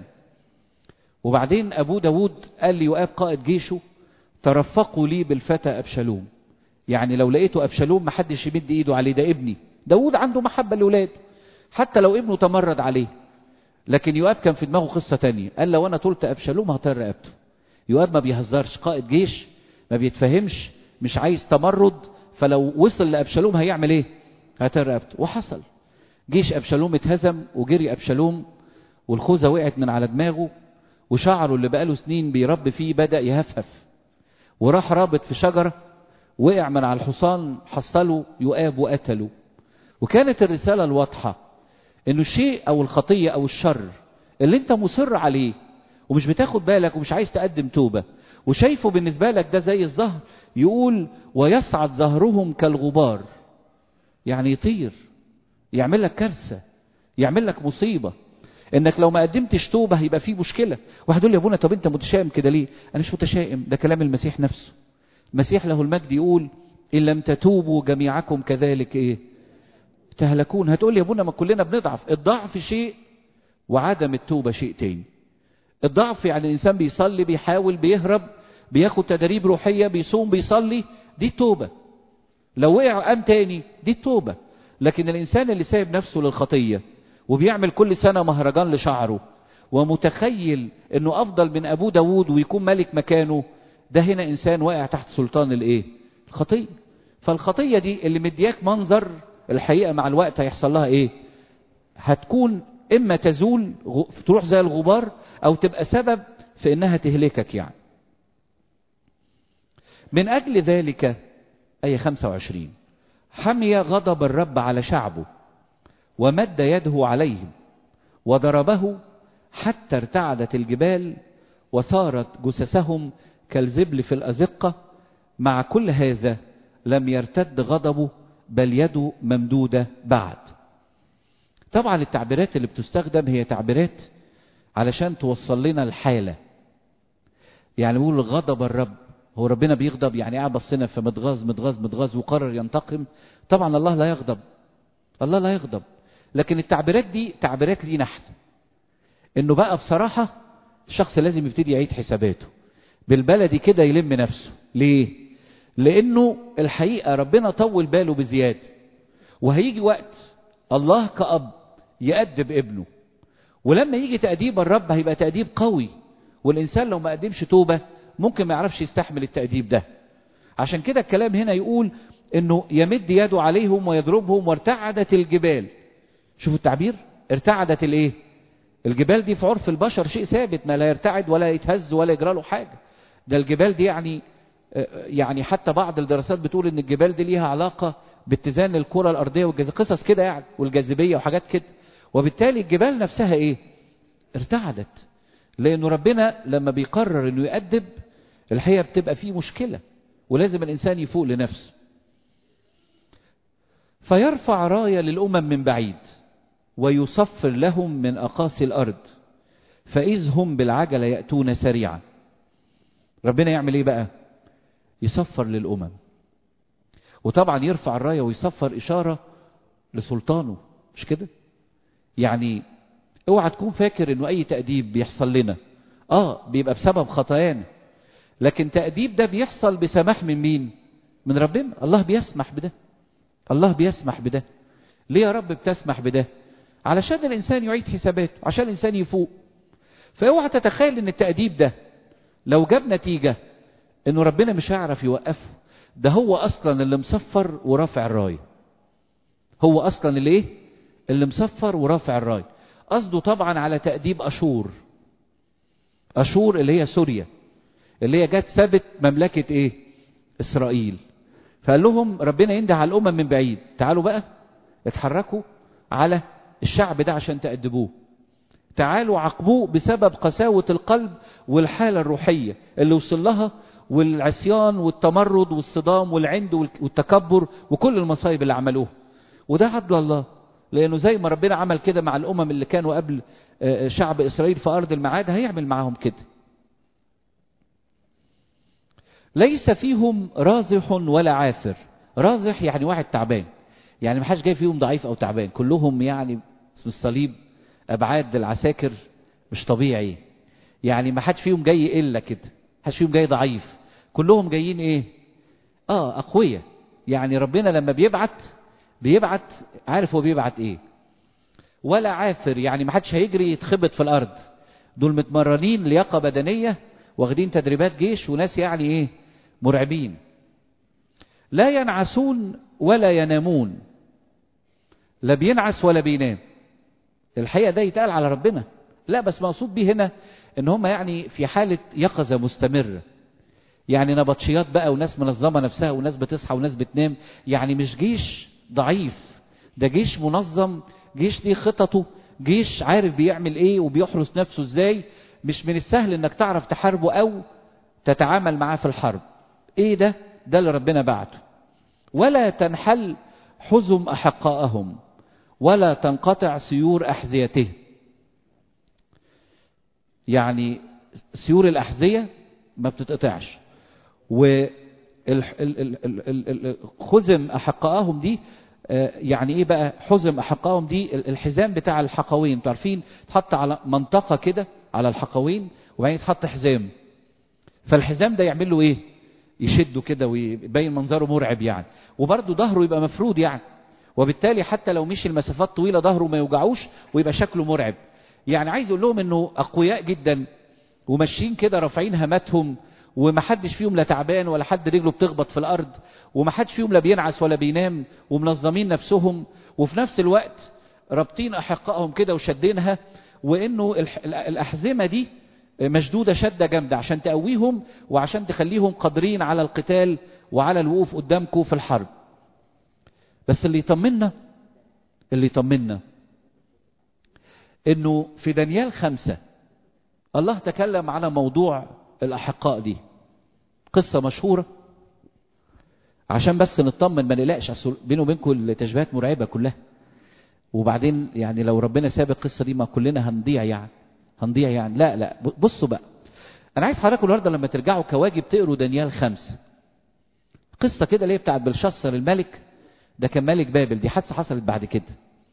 وبعدين ابوه داود قال لي يؤاب قائد جيشه ترفقوا لي بالفتى ابشالوم يعني لو لقيته ابشالوم محدش يمد ايده عليه ده ابني داود عنده محبة لاولاده حتى لو ابنه تمرد عليه لكن يؤاب كان في دماغه قصة تانية قال لو انا طولت ابشالوم هطير رقبته يؤاب ما بيهزرش قائد جيش ما بيتفهمش مش عايز تمرد فلو وصل لابشالوم هيعمل ايه هتر رقبته وحصل جيش ابشالوم اتهزم وجري ابشالوم والخوذه وقعت من على دماغه وشعره اللي بقاله سنين بيربي فيه بدا يهفهف وراح رابط في شجره وقع من على الحصان حصله يؤاب وقتله وكانت الرساله الواضحه انه الشيء او الخطيه او الشر اللي انت مصر عليه ومش بتاخد بالك ومش عايز تقدم توبه وشايفه بالنسبه لك ده زي الزهر يقول ويصعد زهرهم كالغبار يعني يطير يعمل لك كارثة يعمل لك مصيبة انك لو ما قدمتش توبة هيبقى في مشكلة واحد يقول لي يا ابونا طب انت متشائم كده ليه انا مش متشائم ده كلام المسيح نفسه المسيح له المجد يقول ان لم تتوبوا جميعكم كذلك ايه تهلكون هتقول لي يا ابونا ما كلنا بنضعف الضعف شيء وعدم التوبة شيء تاني الضعف يعني الانسان بيصلي بيحاول بيهرب بياخد تدريب روحية بيصوم بيصلي دي التوبة لو وقع قام تاني دي التوبة لكن الإنسان اللي سايب نفسه للخطية وبيعمل كل سنة مهرجان لشعره ومتخيل انه افضل من ابوه داود ويكون ملك مكانه ده هنا انسان واقع تحت سلطان الايه الخطية فالخطية دي اللي مدياك منظر الحقيقة مع الوقت هيحصل لها ايه هتكون اما تزول تروح زي الغبار او تبقى سبب في انها تهلكك يعني من اجل ذلك اي 25 حمي غضب الرب على شعبه ومد يده عليهم وضربه حتى ارتعدت الجبال وصارت جثثهم كالزبل في الأزقة مع كل هذا لم يرتد غضبه بل يده ممدودة بعد طبعا التعبيرات اللي بتستخدم هي تعبيرات علشان توصل لنا الحالة يعني بيقول غضب الرب هو ربنا بيغضب يعني قاعد بصنا في متغاظ متغاظ متغاظ وقرر ينتقم طبعا الله لا يغضب الله لا يغضب لكن التعبيرات دي تعبيرات لينا احنا انه بقى بصراحة الشخص لازم يبتدي يعيد حساباته بالبلدي كده يلم نفسه ليه لانه الحقيقة ربنا طول باله بزيادة وهيجي وقت الله كأب يأدب ابنه ولما يجي تأديب الرب هيبقى تأديب قوي والإنسان لو ما قدمش توبة ممكن ما يعرفش يستحمل التأديب ده عشان كده الكلام هنا يقول انه يمد يده عليهم ويضربهم وارتعدت الجبال شوفوا التعبير ارتعدت الايه الجبال دي في عرف البشر شيء ثابت ما لا يرتعد ولا يتهز ولا يجرى له حاجه ده الجبال دي يعني يعني حتى بعض الدراسات بتقول ان الجبال دي ليها علاقه باتزان الكره الارضيه والجاذبيه قصص كده يعني والجاذبيه وحاجات كده وبالتالي الجبال نفسها ايه ارتعدت لانه ربنا لما بيقرر انه يأدب الحقيقه بتبقى فيه مشكله ولازم الانسان يفوق لنفسه فيرفع رايه للامم من بعيد ويصفر لهم من اقاصي الارض فاذ هم بالعجله ياتون سريعا ربنا يعمل ايه بقى يصفر للامم وطبعا يرفع الرايه ويصفر اشاره لسلطانه مش كده يعني اوعى تكون فاكر انه اي تأديب بيحصل لنا اه بيبقى بسبب خطايانا لكن تأديب ده بيحصل بسماح من مين من ربنا الله بيسمح بده الله بيسمح بده ليه يا رب بتسمح بده علشان الانسان يعيد حساباته عشان الانسان يفوق فاوعى تتخيل ان التأديب ده لو جاب نتيجة انه ربنا مش هيعرف يوقفه ده هو اصلا اللي مصفر ورافع الرايه هو اصلا اللي ايه اللي مصفر ورافع الرايه قصده طبعا على تأديب أشور أشور اللي هي سوريا اللي هي جت ثبت مملكة إيه إسرائيل فقال لهم ربنا ينده على الأمم من بعيد تعالوا بقى اتحركوا على الشعب ده عشان تأدبوه تعالوا عاقبوه بسبب قساوة القلب والحالة الروحية اللي وصل لها والعصيان والتمرد والصدام والعند والتكبر وكل المصايب اللي عملوها وده عدل الله لأنه زي ما ربنا عمل كده مع الأمم اللي كانوا قبل شعب إسرائيل في أرض المعاد هيعمل معاهم كده ليس فيهم رازح ولا عافر رازح يعني واحد تعبان يعني ما حدش جاي فيهم ضعيف أو تعبان كلهم يعني اسم الصليب أبعاد العساكر مش طبيعي يعني ما حدش فيهم جاي إلا كده ما حدش فيهم جاي ضعيف كلهم جايين إيه آه أقوياء يعني ربنا لما بيبعت بيبعت عارف هو بيبعت ايه ولا عافر يعني ما حدش هيجري يتخبط في الارض دول متمرنين لياقه بدنيه واخدين تدريبات جيش وناس يعني ايه مرعبين لا ينعسون ولا ينامون لا بينعس ولا بينام الحقيقه ده يتقال على ربنا لا بس مقصود بيه هنا ان هم يعني في حاله يقظه مستمره يعني نبطشيات بقى وناس منظمه نفسها وناس بتصحى وناس بتنام يعني مش جيش ضعيف ده جيش منظم جيش ليه خططه جيش عارف بيعمل ايه وبيحرس نفسه ازاي مش من السهل انك تعرف تحاربه او تتعامل معاه في الحرب ايه ده ده اللي ربنا بعته ولا تنحل حزم احقائهم ولا تنقطع سيور احذيته يعني سيور الاحذيه ما بتتقطعش و خزم أحقائهم دي يعني ايه بقى حزم أحقائهم دي الحزام بتاع الحقوين انتوا عارفين تحط على منطقة كده على الحقوين وبعدين تحط حزام فالحزام ده يعمل له ايه يشده كده ويبين منظره مرعب يعني وبرده ظهره يبقى مفرود يعني وبالتالي حتى لو مشي المسافات طويلة ظهره ما يوجعوش ويبقى شكله مرعب يعني عايز اقول لهم انه اقوياء جدا وماشيين كده رافعين هماتهم ومحدش فيهم لا تعبان ولا حد رجله بتخبط في الارض ومحدش فيهم لا بينعس ولا بينام ومنظمين نفسهم وفي نفس الوقت رابطين احقائهم كده وشدينها وانه الاحزمه دي مشدوده شده جامده عشان تقويهم وعشان تخليهم قادرين على القتال وعلى الوقوف قدامكم في الحرب بس اللي يطمنا اللي يطمنا انه في دانيال خمسة الله تكلم على موضوع الأحقاء دي قصة مشهورة عشان بس نطمن ما نقلقش بينه وبينكم التشبيهات مرعبة كلها وبعدين يعني لو ربنا ساب القصة دي ما كلنا هنضيع يعني هنضيع يعني لا لا بصوا بقى أنا عايز حضراتكم النهارده لما ترجعوا كواجب تقروا دانيال خمسة قصة كده اللي هي بتاعت بلشصر الملك ده كان ملك بابل دي حادثة حصلت بعد كده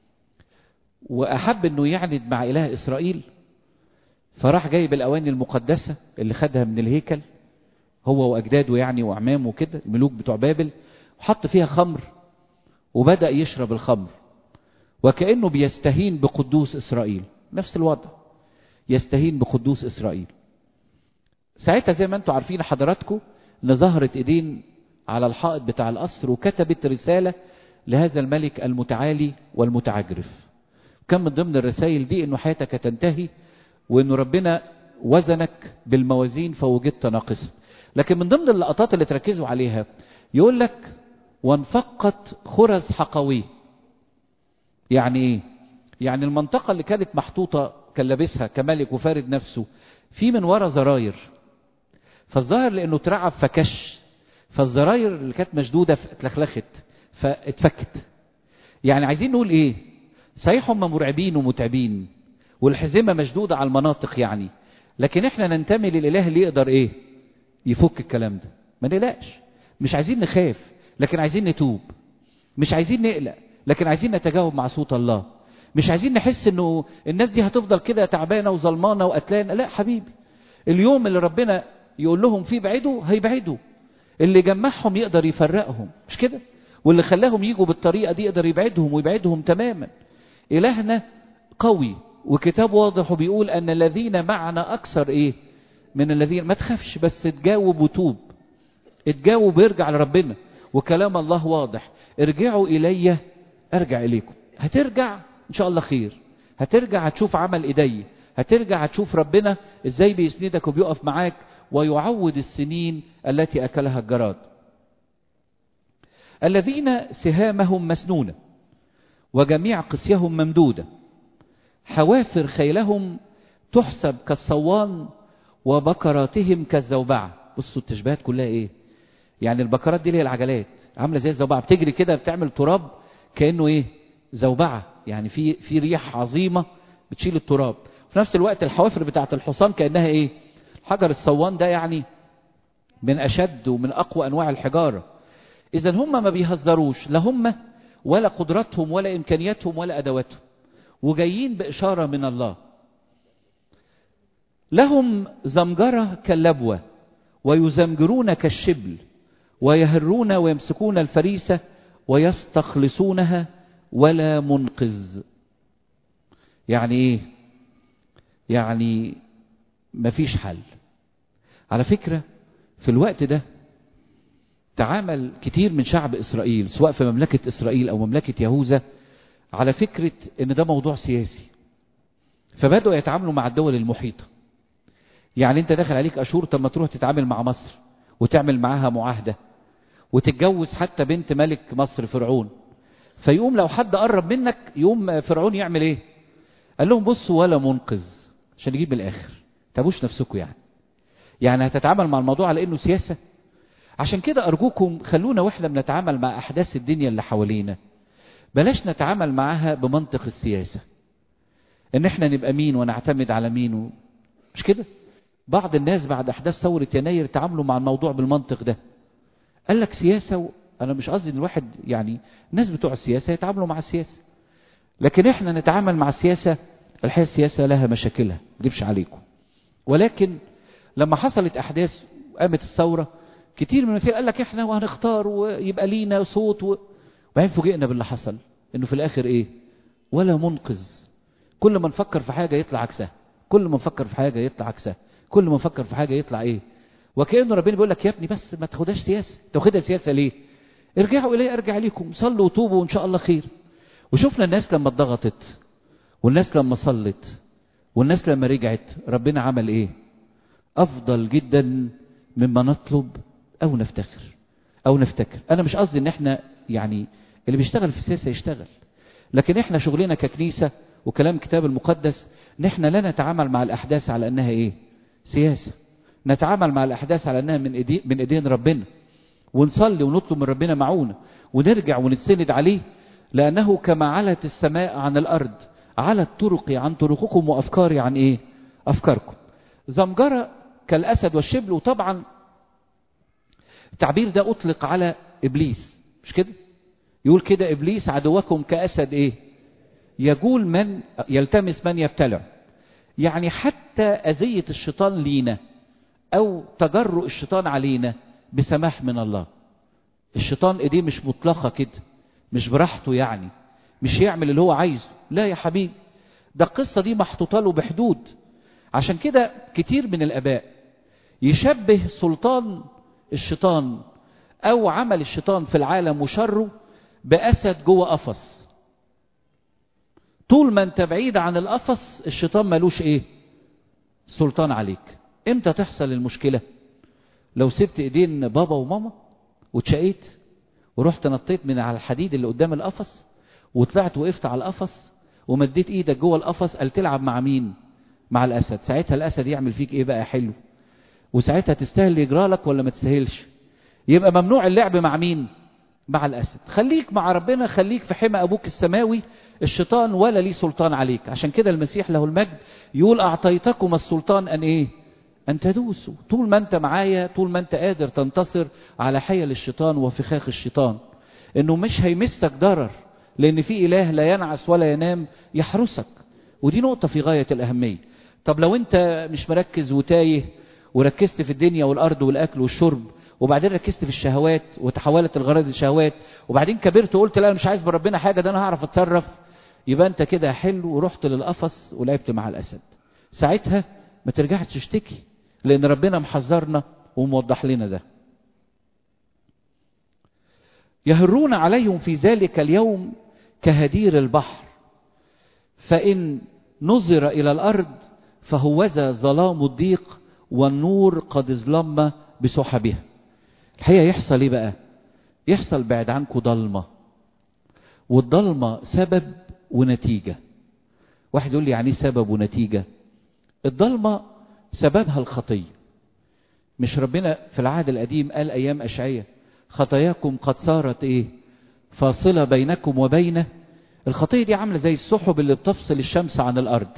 وأحب إنه يعند مع إله إسرائيل فراح جايب الأواني المقدسة اللي خدها من الهيكل هو وأجداده يعني وأعمامه كده الملوك بتوع بابل وحط فيها خمر وبدأ يشرب الخمر وكأنه بيستهين بقدوس إسرائيل نفس الوضع يستهين بقدوس إسرائيل ساعتها زي ما انتم عارفين حضراتكم ان ظهرت ايدين على الحائط بتاع القصر وكتبت رسالة لهذا الملك المتعالي والمتعجرف كان من ضمن الرسائل دي انه حياتك تنتهي وانه ربنا وزنك بالموازين فوجدت ناقصا لكن من ضمن اللقطات اللي تركزوا عليها يقول لك وانفقت خرز حقويه يعني ايه يعني المنطقة اللي كانت محطوطة كان لابسها كملك وفارد نفسه في من ورا زراير فالظاهر لانه اترعب فكش فالزراير اللي كانت مشدودة اتلخلخت فاتفكت يعني عايزين نقول ايه صحيح هم مرعبين ومتعبين والحزمة مشدودة على المناطق يعني لكن احنا ننتمي للاله اللي يقدر ايه يفك الكلام ده ما نقلقش مش عايزين نخاف لكن عايزين نتوب مش عايزين نقلق لكن عايزين نتجاوب مع صوت الله مش عايزين نحس انه الناس دي هتفضل كده تعبانه وظلمانه وقتلانه لا حبيبي اليوم اللي ربنا يقول لهم فيه بعدوا هيبعدوا اللي جمعهم يقدر يفرقهم مش كده واللي خلاهم يجوا بالطريقه دي يقدر يبعدهم ويبعدهم تماما الهنا قوي وكتاب واضح وبيقول ان الذين معنا اكثر ايه من الذين ما تخافش بس تجاوب وتوب اتجاوب وارجع لربنا وكلام الله واضح ارجعوا الي ارجع اليكم هترجع ان شاء الله خير هترجع هتشوف عمل ايدي هترجع هتشوف ربنا ازاي بيسندك وبيقف معاك ويعوض السنين التي اكلها الجراد الذين سهامهم مسنونه وجميع قسيهم ممدوده حوافر خيلهم تحسب كالصوان وبكراتهم كالزوبعه بصوا التشبيهات كلها ايه يعني البكرات دي اللي هي العجلات عامله زي الزوبعه بتجري كده بتعمل تراب كانه ايه زوبعه يعني في في ريح عظيمه بتشيل التراب في نفس الوقت الحوافر بتاعه الحصان كانها ايه حجر الصوان ده يعني من اشد ومن اقوى انواع الحجاره اذا هم ما بيهزروش لا هم ولا قدرتهم ولا امكانياتهم ولا ادواتهم وجايين باشاره من الله لهم زمجره كاللبوه ويزمجرون كالشبل ويهرون ويمسكون الفريسه ويستخلصونها ولا منقذ يعني ايه يعني مفيش حل على فكرة في الوقت ده تعامل كتير من شعب إسرائيل سواء في مملكة إسرائيل أو مملكة يهوذا على فكرة إن ده موضوع سياسي فبدأوا يتعاملوا مع الدول المحيطة يعني أنت داخل عليك أشور طب ما تروح تتعامل مع مصر وتعمل معاها معاهدة وتتجوز حتى بنت ملك مصر فرعون فيقوم لو حد قرب منك يقوم فرعون يعمل ايه قال لهم بصوا ولا منقذ عشان يجيب من الاخر تابوش نفسكم يعني يعني هتتعامل مع الموضوع على انه سياسه عشان كده ارجوكم خلونا واحنا بنتعامل مع احداث الدنيا اللي حوالينا بلاش نتعامل معاها بمنطق السياسه ان احنا نبقى مين ونعتمد على مين و... مش كده بعض الناس بعد احداث ثوره يناير تعاملوا مع الموضوع بالمنطق ده قال لك سياسه و... انا مش قصدي ان الواحد يعني الناس بتوع السياسه يتعاملوا مع السياسه لكن احنا نتعامل مع السياسه الحقيقه السياسه لها مشاكلها ما اكذبش عليكم ولكن لما حصلت احداث قامت الثوره كتير من الناس قال لك احنا وهنختار ويبقى لينا صوت و... وبعدين فوجئنا باللي حصل انه في الاخر ايه ولا منقذ كل ما نفكر في حاجه يطلع عكسها كل ما نفكر في حاجه يطلع عكسها كل ما نفكر في حاجه يطلع ايه وكانه ربنا بيقول لك يا ابني بس ما تاخدهاش سياسه تاخدها سياسه ليه ارجعوا الي ارجع ليكم صلوا وتوبوا وان شاء الله خير وشفنا الناس لما اتضغطت والناس لما صلت والناس لما رجعت ربنا عمل ايه افضل جدا مما نطلب او نفتخر او نفتكر انا مش قصدي ان احنا يعني اللي بيشتغل في السياسه يشتغل لكن احنا شغلنا ككنيسه وكلام الكتاب المقدس ان احنا لا نتعامل مع الاحداث على انها ايه سياسه نتعامل مع الاحداث على انها من ايدين من ايدين ربنا ونصلي ونطلب من ربنا معونه ونرجع ونتسند عليه لانه كما علت السماء عن الارض علت طرقي عن طرقكم وافكاري عن ايه افكاركم زمجره كالاسد والشبل وطبعا التعبير ده اطلق على ابليس مش كده يقول كده ابليس عدوكم كاسد ايه يجول من يلتمس من يبتلع يعني حتى اذيه الشيطان لينا او تجرؤ الشيطان علينا بسماح من الله الشيطان ايديه مش مطلقه كده مش براحته يعني مش يعمل اللي هو عايزه لا يا حبيبي ده القصه دي محطوطه له بحدود عشان كده كتير من الاباء يشبه سلطان الشيطان او عمل الشيطان في العالم وشره باسد جوه قفص طول ما انت بعيد عن القفص الشيطان ملوش ايه سلطان عليك امتى تحصل المشكلة لو سبت ايدين بابا وماما واتشقيت ورحت نطيت من على الحديد اللي قدام القفص وطلعت وقفت على القفص ومديت ايدك جوه القفص قال تلعب مع مين مع الاسد ساعتها الاسد يعمل فيك ايه بقى حلو وساعتها تستاهل يجرالك ولا ما تستاهلش يبقى ممنوع اللعب مع مين مع الاسد خليك مع ربنا خليك في حمى ابوك السماوي الشيطان ولا ليه سلطان عليك عشان كده المسيح له المجد يقول اعطيتكم السلطان ان ايه ان تدوسوا طول ما انت معايا طول ما انت قادر تنتصر على حيل الشيطان وفخاخ الشيطان انه مش هيمسك ضرر لان في اله لا ينعس ولا ينام يحرسك ودي نقطة في غاية الاهمية طب لو انت مش مركز وتايه وركزت في الدنيا والارض والاكل والشرب وبعدين ركزت في الشهوات وتحولت الغرض للشهوات وبعدين كبرت وقلت لا انا مش عايز من ربنا حاجه ده انا هعرف اتصرف يبقى انت كده حلو ورحت للقفص ولعبت مع الاسد ساعتها ما ترجعش تشتكي لان ربنا محذرنا وموضح لنا ده يهرون عليهم في ذلك اليوم كهدير البحر فان نظر الى الارض فهوذا ظلام الضيق والنور قد اظلم بسحبها الحقيقه يحصل ايه بقى يحصل بعد عنكم ضلمه والضلمه سبب ونتيجه واحد يقول لي يعني سبب ونتيجه الضلمه سببها الخطيه مش ربنا في العهد القديم قال ايام اشعياء خطاياكم قد صارت ايه فاصله بينكم وبين الخطيه دي عامله زي السحب اللي بتفصل الشمس عن الارض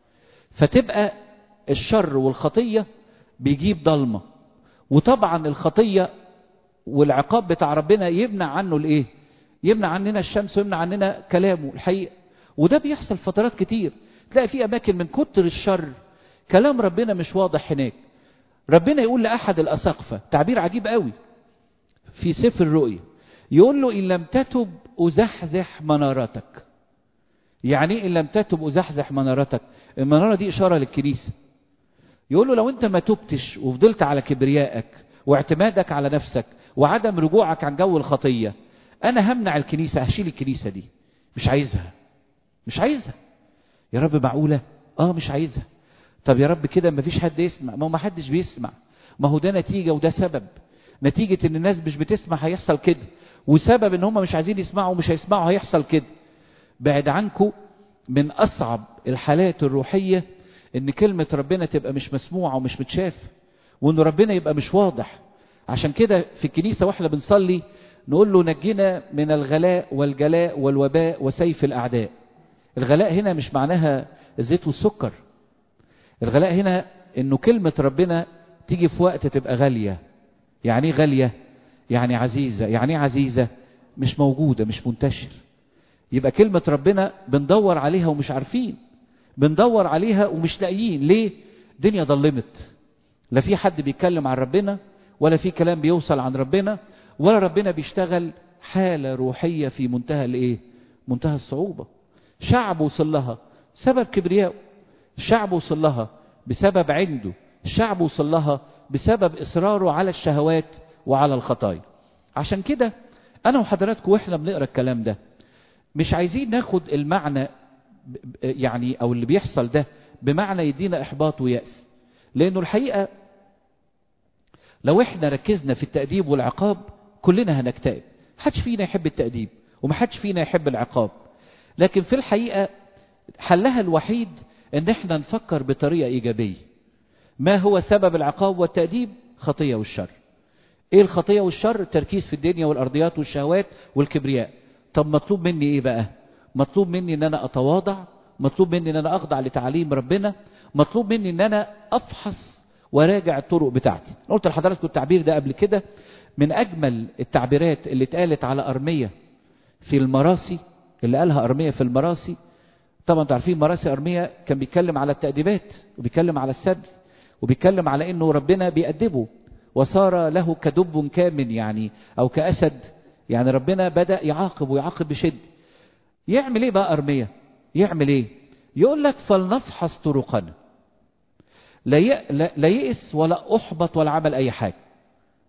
فتبقى الشر والخطيه بيجيب ضلمه وطبعا الخطيه والعقاب بتاع ربنا يمنع عنه الايه يمنع عننا الشمس ويمنع عننا كلامه الحقيقه وده بيحصل فترات كتير تلاقي في اماكن من كتر الشر كلام ربنا مش واضح هناك ربنا يقول لاحد الاساقفه تعبير عجيب قوي في سفر الرؤيا يقول له ان لم تتب ازحزح منارتك يعني ايه ان لم تتب ازحزح منارتك المناره دي اشاره للكنيسه يقول له لو انت ما تبتش وفضلت على كبريائك واعتمادك على نفسك وعدم رجوعك عن جو الخطيه انا همنع الكنيسه هشيل الكنيسه دي مش عايزها مش عايزها يا رب معقوله اه مش عايزها طب يا رب كده مفيش حد يسمع ما هو ما حدش بيسمع ما هو ده نتيجه وده سبب نتيجه ان الناس مش بتسمع هيحصل كده وسبب ان هم مش عايزين يسمعوا ومش هيسمعوا هيحصل كده بعد عنكم من اصعب الحالات الروحيه ان كلمه ربنا تبقى مش مسموعه ومش متشافه وان ربنا يبقى مش واضح عشان كده في الكنيسه واحنا بنصلي نقول له نجنا من الغلاء والجلاء والوباء وسيف الاعداء الغلاء هنا مش معناها الزيت والسكر الغلاء هنا انه كلمة ربنا تيجي في وقت تبقى غالية يعني ايه غالية يعني عزيزة يعني ايه عزيزة مش موجودة مش منتشر يبقى كلمة ربنا بندور عليها ومش عارفين بندور عليها ومش لاقيين ليه الدنيا ضلمت لا في حد بيتكلم عن ربنا ولا في كلام بيوصل عن ربنا ولا ربنا بيشتغل حالة روحية في منتهى الايه منتهى الصعوبة شعب وصل لها سبب كبرياء الشعب وصل لها بسبب عنده الشعب وصل لها بسبب إصراره على الشهوات وعلى الخطايا عشان كده أنا وحضراتكم وإحنا بنقرأ الكلام ده مش عايزين ناخد المعنى يعني أو اللي بيحصل ده بمعنى يدينا إحباط ويأس لأنه الحقيقة لو إحنا ركزنا في التأديب والعقاب كلنا هنكتئب محدش فينا يحب التأديب ومحدش فينا يحب العقاب لكن في الحقيقة حلها الوحيد ان احنا نفكر بطريقة ايجابية ما هو سبب العقاب والتأديب خطية والشر ايه الخطية والشر التركيز في الدنيا والارضيات والشهوات والكبرياء طب مطلوب مني ايه بقى مطلوب مني ان انا اتواضع مطلوب مني ان انا اخضع لتعاليم ربنا مطلوب مني ان انا افحص وراجع الطرق بتاعتي قلت لحضراتكم التعبير ده قبل كده من اجمل التعبيرات اللي اتقالت على ارمية في المراسي اللي قالها ارمية في المراسي طبعا انتوا عارفين مراسي ارميا كان بيتكلم على التأديبات وبيتكلم على السبي وبيتكلم على انه ربنا بيأدبه وصار له كدب كامن يعني او كأسد يعني ربنا بدأ يعاقب ويعاقب بشد يعمل ايه بقى ارميا يعمل ايه يقول لك فلنفحص طرقنا لا لا يئس ولا احبط ولا عمل اي حاجه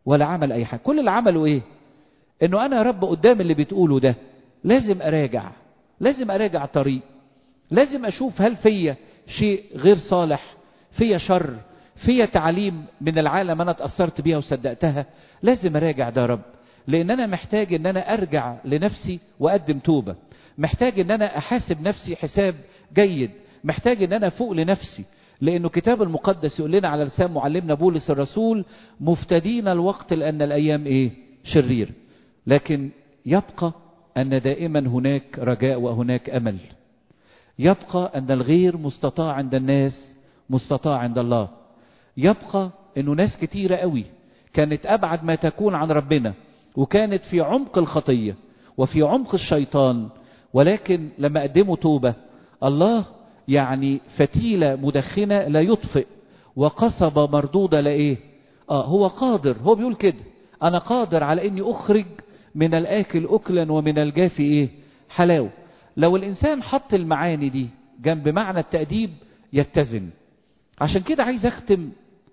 ولا عمل اي حاجه كل اللي عمله ايه انه انا يا رب قدام اللي بتقوله ده لازم اراجع لازم اراجع طريق لازم اشوف هل فيا شيء غير صالح فيا شر فيا تعليم من العالم انا اتاثرت بيها وصدقتها لازم اراجع ده يا رب لان انا محتاج ان انا ارجع لنفسي واقدم توبه محتاج ان انا احاسب نفسي حساب جيد محتاج ان انا فوق لنفسي لانه كتاب المقدس يقول لنا على لسان معلمنا بولس الرسول مفتدين الوقت لان الايام ايه شرير لكن يبقى ان دائما هناك رجاء وهناك امل يبقى ان الغير مستطاع عند الناس مستطاع عند الله يبقى انه ناس كتيرة قوي كانت ابعد ما تكون عن ربنا وكانت في عمق الخطية وفي عمق الشيطان ولكن لما قدموا توبة الله يعني فتيلة مدخنة لا يطفئ وقصبة مردودة لا ايه اه هو قادر هو بيقول كده انا قادر على اني اخرج من الاكل اكلا ومن الجافي ايه حلاوة لو الانسان حط المعاني دي جنب معنى التأديب يتزن عشان كده عايز اختم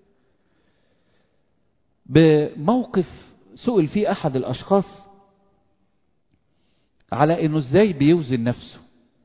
بموقف سئل فيه احد الاشخاص على انه ازاي بيوزن نفسه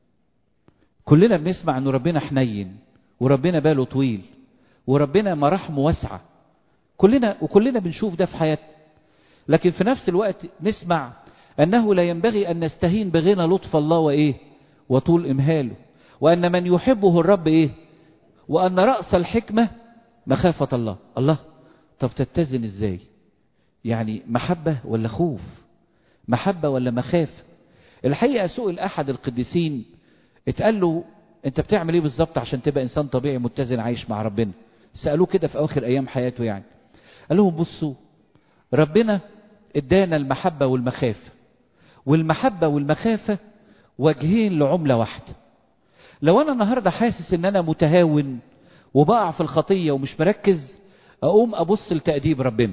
كلنا بنسمع انه ربنا حنين وربنا باله طويل وربنا مراحمه واسعه كلنا وكلنا بنشوف ده في حياتنا لكن في نفس الوقت نسمع انه لا ينبغي ان نستهين بغنى لطف الله وايه وطول امهاله وان من يحبه الرب ايه وان راس الحكمه مخافه الله الله طب تتزن ازاي يعني محبه ولا خوف محبه ولا مخافه الحقيقه سئل احد القديسين اتقال له انت بتعمل ايه بالظبط عشان تبقى انسان طبيعي متزن عايش مع ربنا سالوه كده في اواخر ايام حياته يعني قال لهم بصوا ربنا ادانا المحبه والمخافه والمحبه والمخافه وجهين لعمله واحده لو انا النهارده حاسس ان انا متهاون وبقع في الخطيه ومش مركز اقوم ابص لتاديب ربنا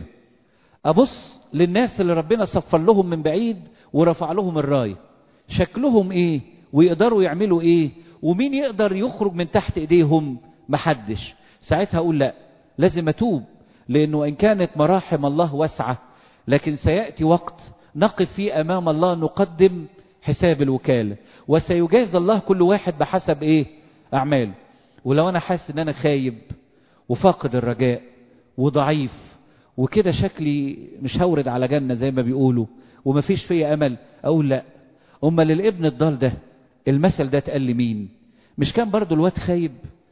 ابص للناس اللي ربنا صفر لهم من بعيد ورفع لهم الرايه شكلهم ايه ويقدروا يعملوا ايه ومين يقدر يخرج من تحت ايديهم محدش ساعتها اقول لا لازم اتوب لانه ان كانت مراحم الله واسعه لكن سياتي وقت نقف فيه امام الله نقدم حساب الوكاله وسيجاز الله كل واحد بحسب ايه اعماله ولو انا حاسس ان انا خايب وفاقد الرجاء وضعيف وكده شكلي مش هورد على جنه زي ما بيقولوا ومفيش فيا امل اقول لا امال الابن الضال ده المثل ده اتقال لمين مش كان برضو الواد خايب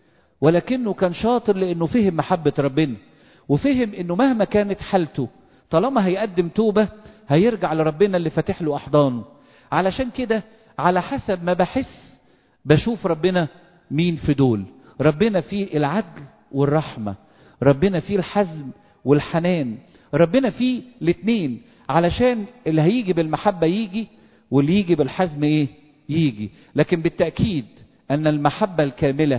ولكنه كان شاطر لانه فهم محبة ربنا وفهم انه مهما كانت حالته طالما هيقدم توبة هيرجع لربنا اللي فاتح له احضانه علشان كده على حسب ما بحس بشوف ربنا مين في دول ربنا فيه العدل والرحمة ربنا فيه الحزم والحنان ربنا فيه الاتنين علشان اللي هيجي بالمحبة يجي واللي يجي بالحزم ايه يجي لكن بالتأكيد أن المحبة الكاملة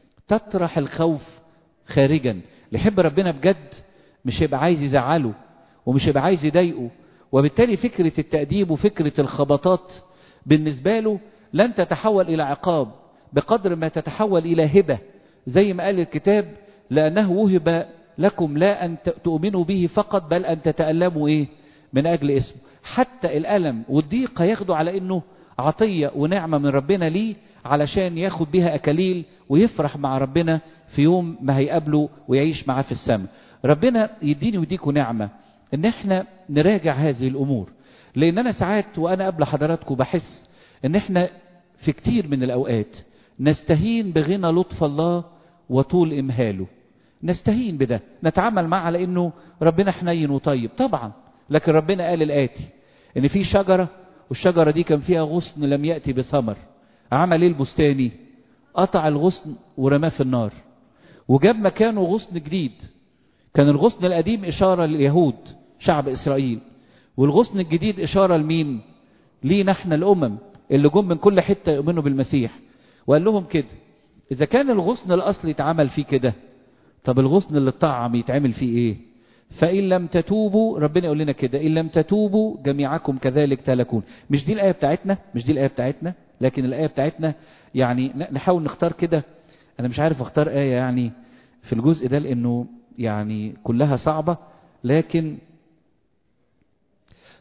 تطرح الخوف خارجا اللي يحب ربنا بجد مش هيبقى عايز يزعله ومش هيبقى عايز يضايقه وبالتالي فكرة التأديب وفكرة الخبطات بالنسبة له لن تتحول إلى عقاب بقدر ما تتحول إلى هبة زي ما قال الكتاب لأنه وهب لكم لا أن تؤمنوا به فقط بل أن تتألموا إيه من أجل اسمه حتى الألم والضيق هياخدوا على أنه عطية ونعمة من ربنا ليه علشان ياخد بيها أكاليل ويفرح مع ربنا في يوم ما هيقابله ويعيش معاه في السماء ربنا يديني ويديكوا نعمة ان احنا نراجع هذه الامور لان انا ساعات وانا قبل حضراتكم بحس ان احنا في كتير من الاوقات نستهين بغنى لطف الله وطول امهاله نستهين بده نتعامل معه على انه ربنا حنين وطيب طبعا لكن ربنا قال الاتي ان في شجره والشجره دي كان فيها غصن لم ياتي بثمر عمل ايه البستاني قطع الغصن ورماه في النار وجاب مكانه غصن جديد كان الغصن القديم اشاره لليهود شعب اسرائيل والغصن الجديد اشاره لمين لينا احنا الامم اللي جم من كل حته يؤمنوا بالمسيح وقال لهم كده اذا كان الغصن الاصلي اتعمل فيه كده طب الغصن اللي اتطعم يتعمل فيه ايه فإن لم تتوبوا ربنا يقول لنا كده إن لم تتوبوا جميعكم كذلك تلكون مش دي الآية بتاعتنا مش دي الآية بتاعتنا لكن الآية بتاعتنا يعني نحاول نختار كده أنا مش عارف أختار آية يعني في الجزء ده لأنه يعني كلها صعبة لكن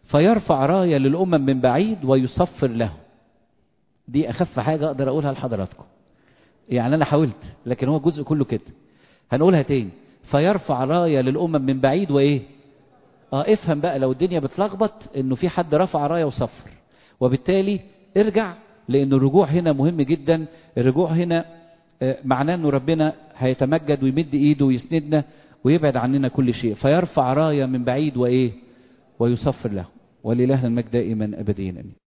فيرفع راية للأمم من بعيد ويصفر لهم دي أخف حاجة أقدر أقولها لحضراتكم يعني أنا حاولت لكن هو الجزء كله كده هنقولها تاني فيرفع راية للأمم من بعيد وإيه اه افهم بقى لو الدنيا بتلخبط انه في حد رفع رايه وصفر وبالتالي ارجع لان الرجوع هنا مهم جدا الرجوع هنا آه، معناه انه ربنا هيتمجد ويمد ايده ويسندنا ويبعد عننا كل شيء فيرفع رايه من بعيد وايه ويصفر له ولله المجد دائما ابديا امين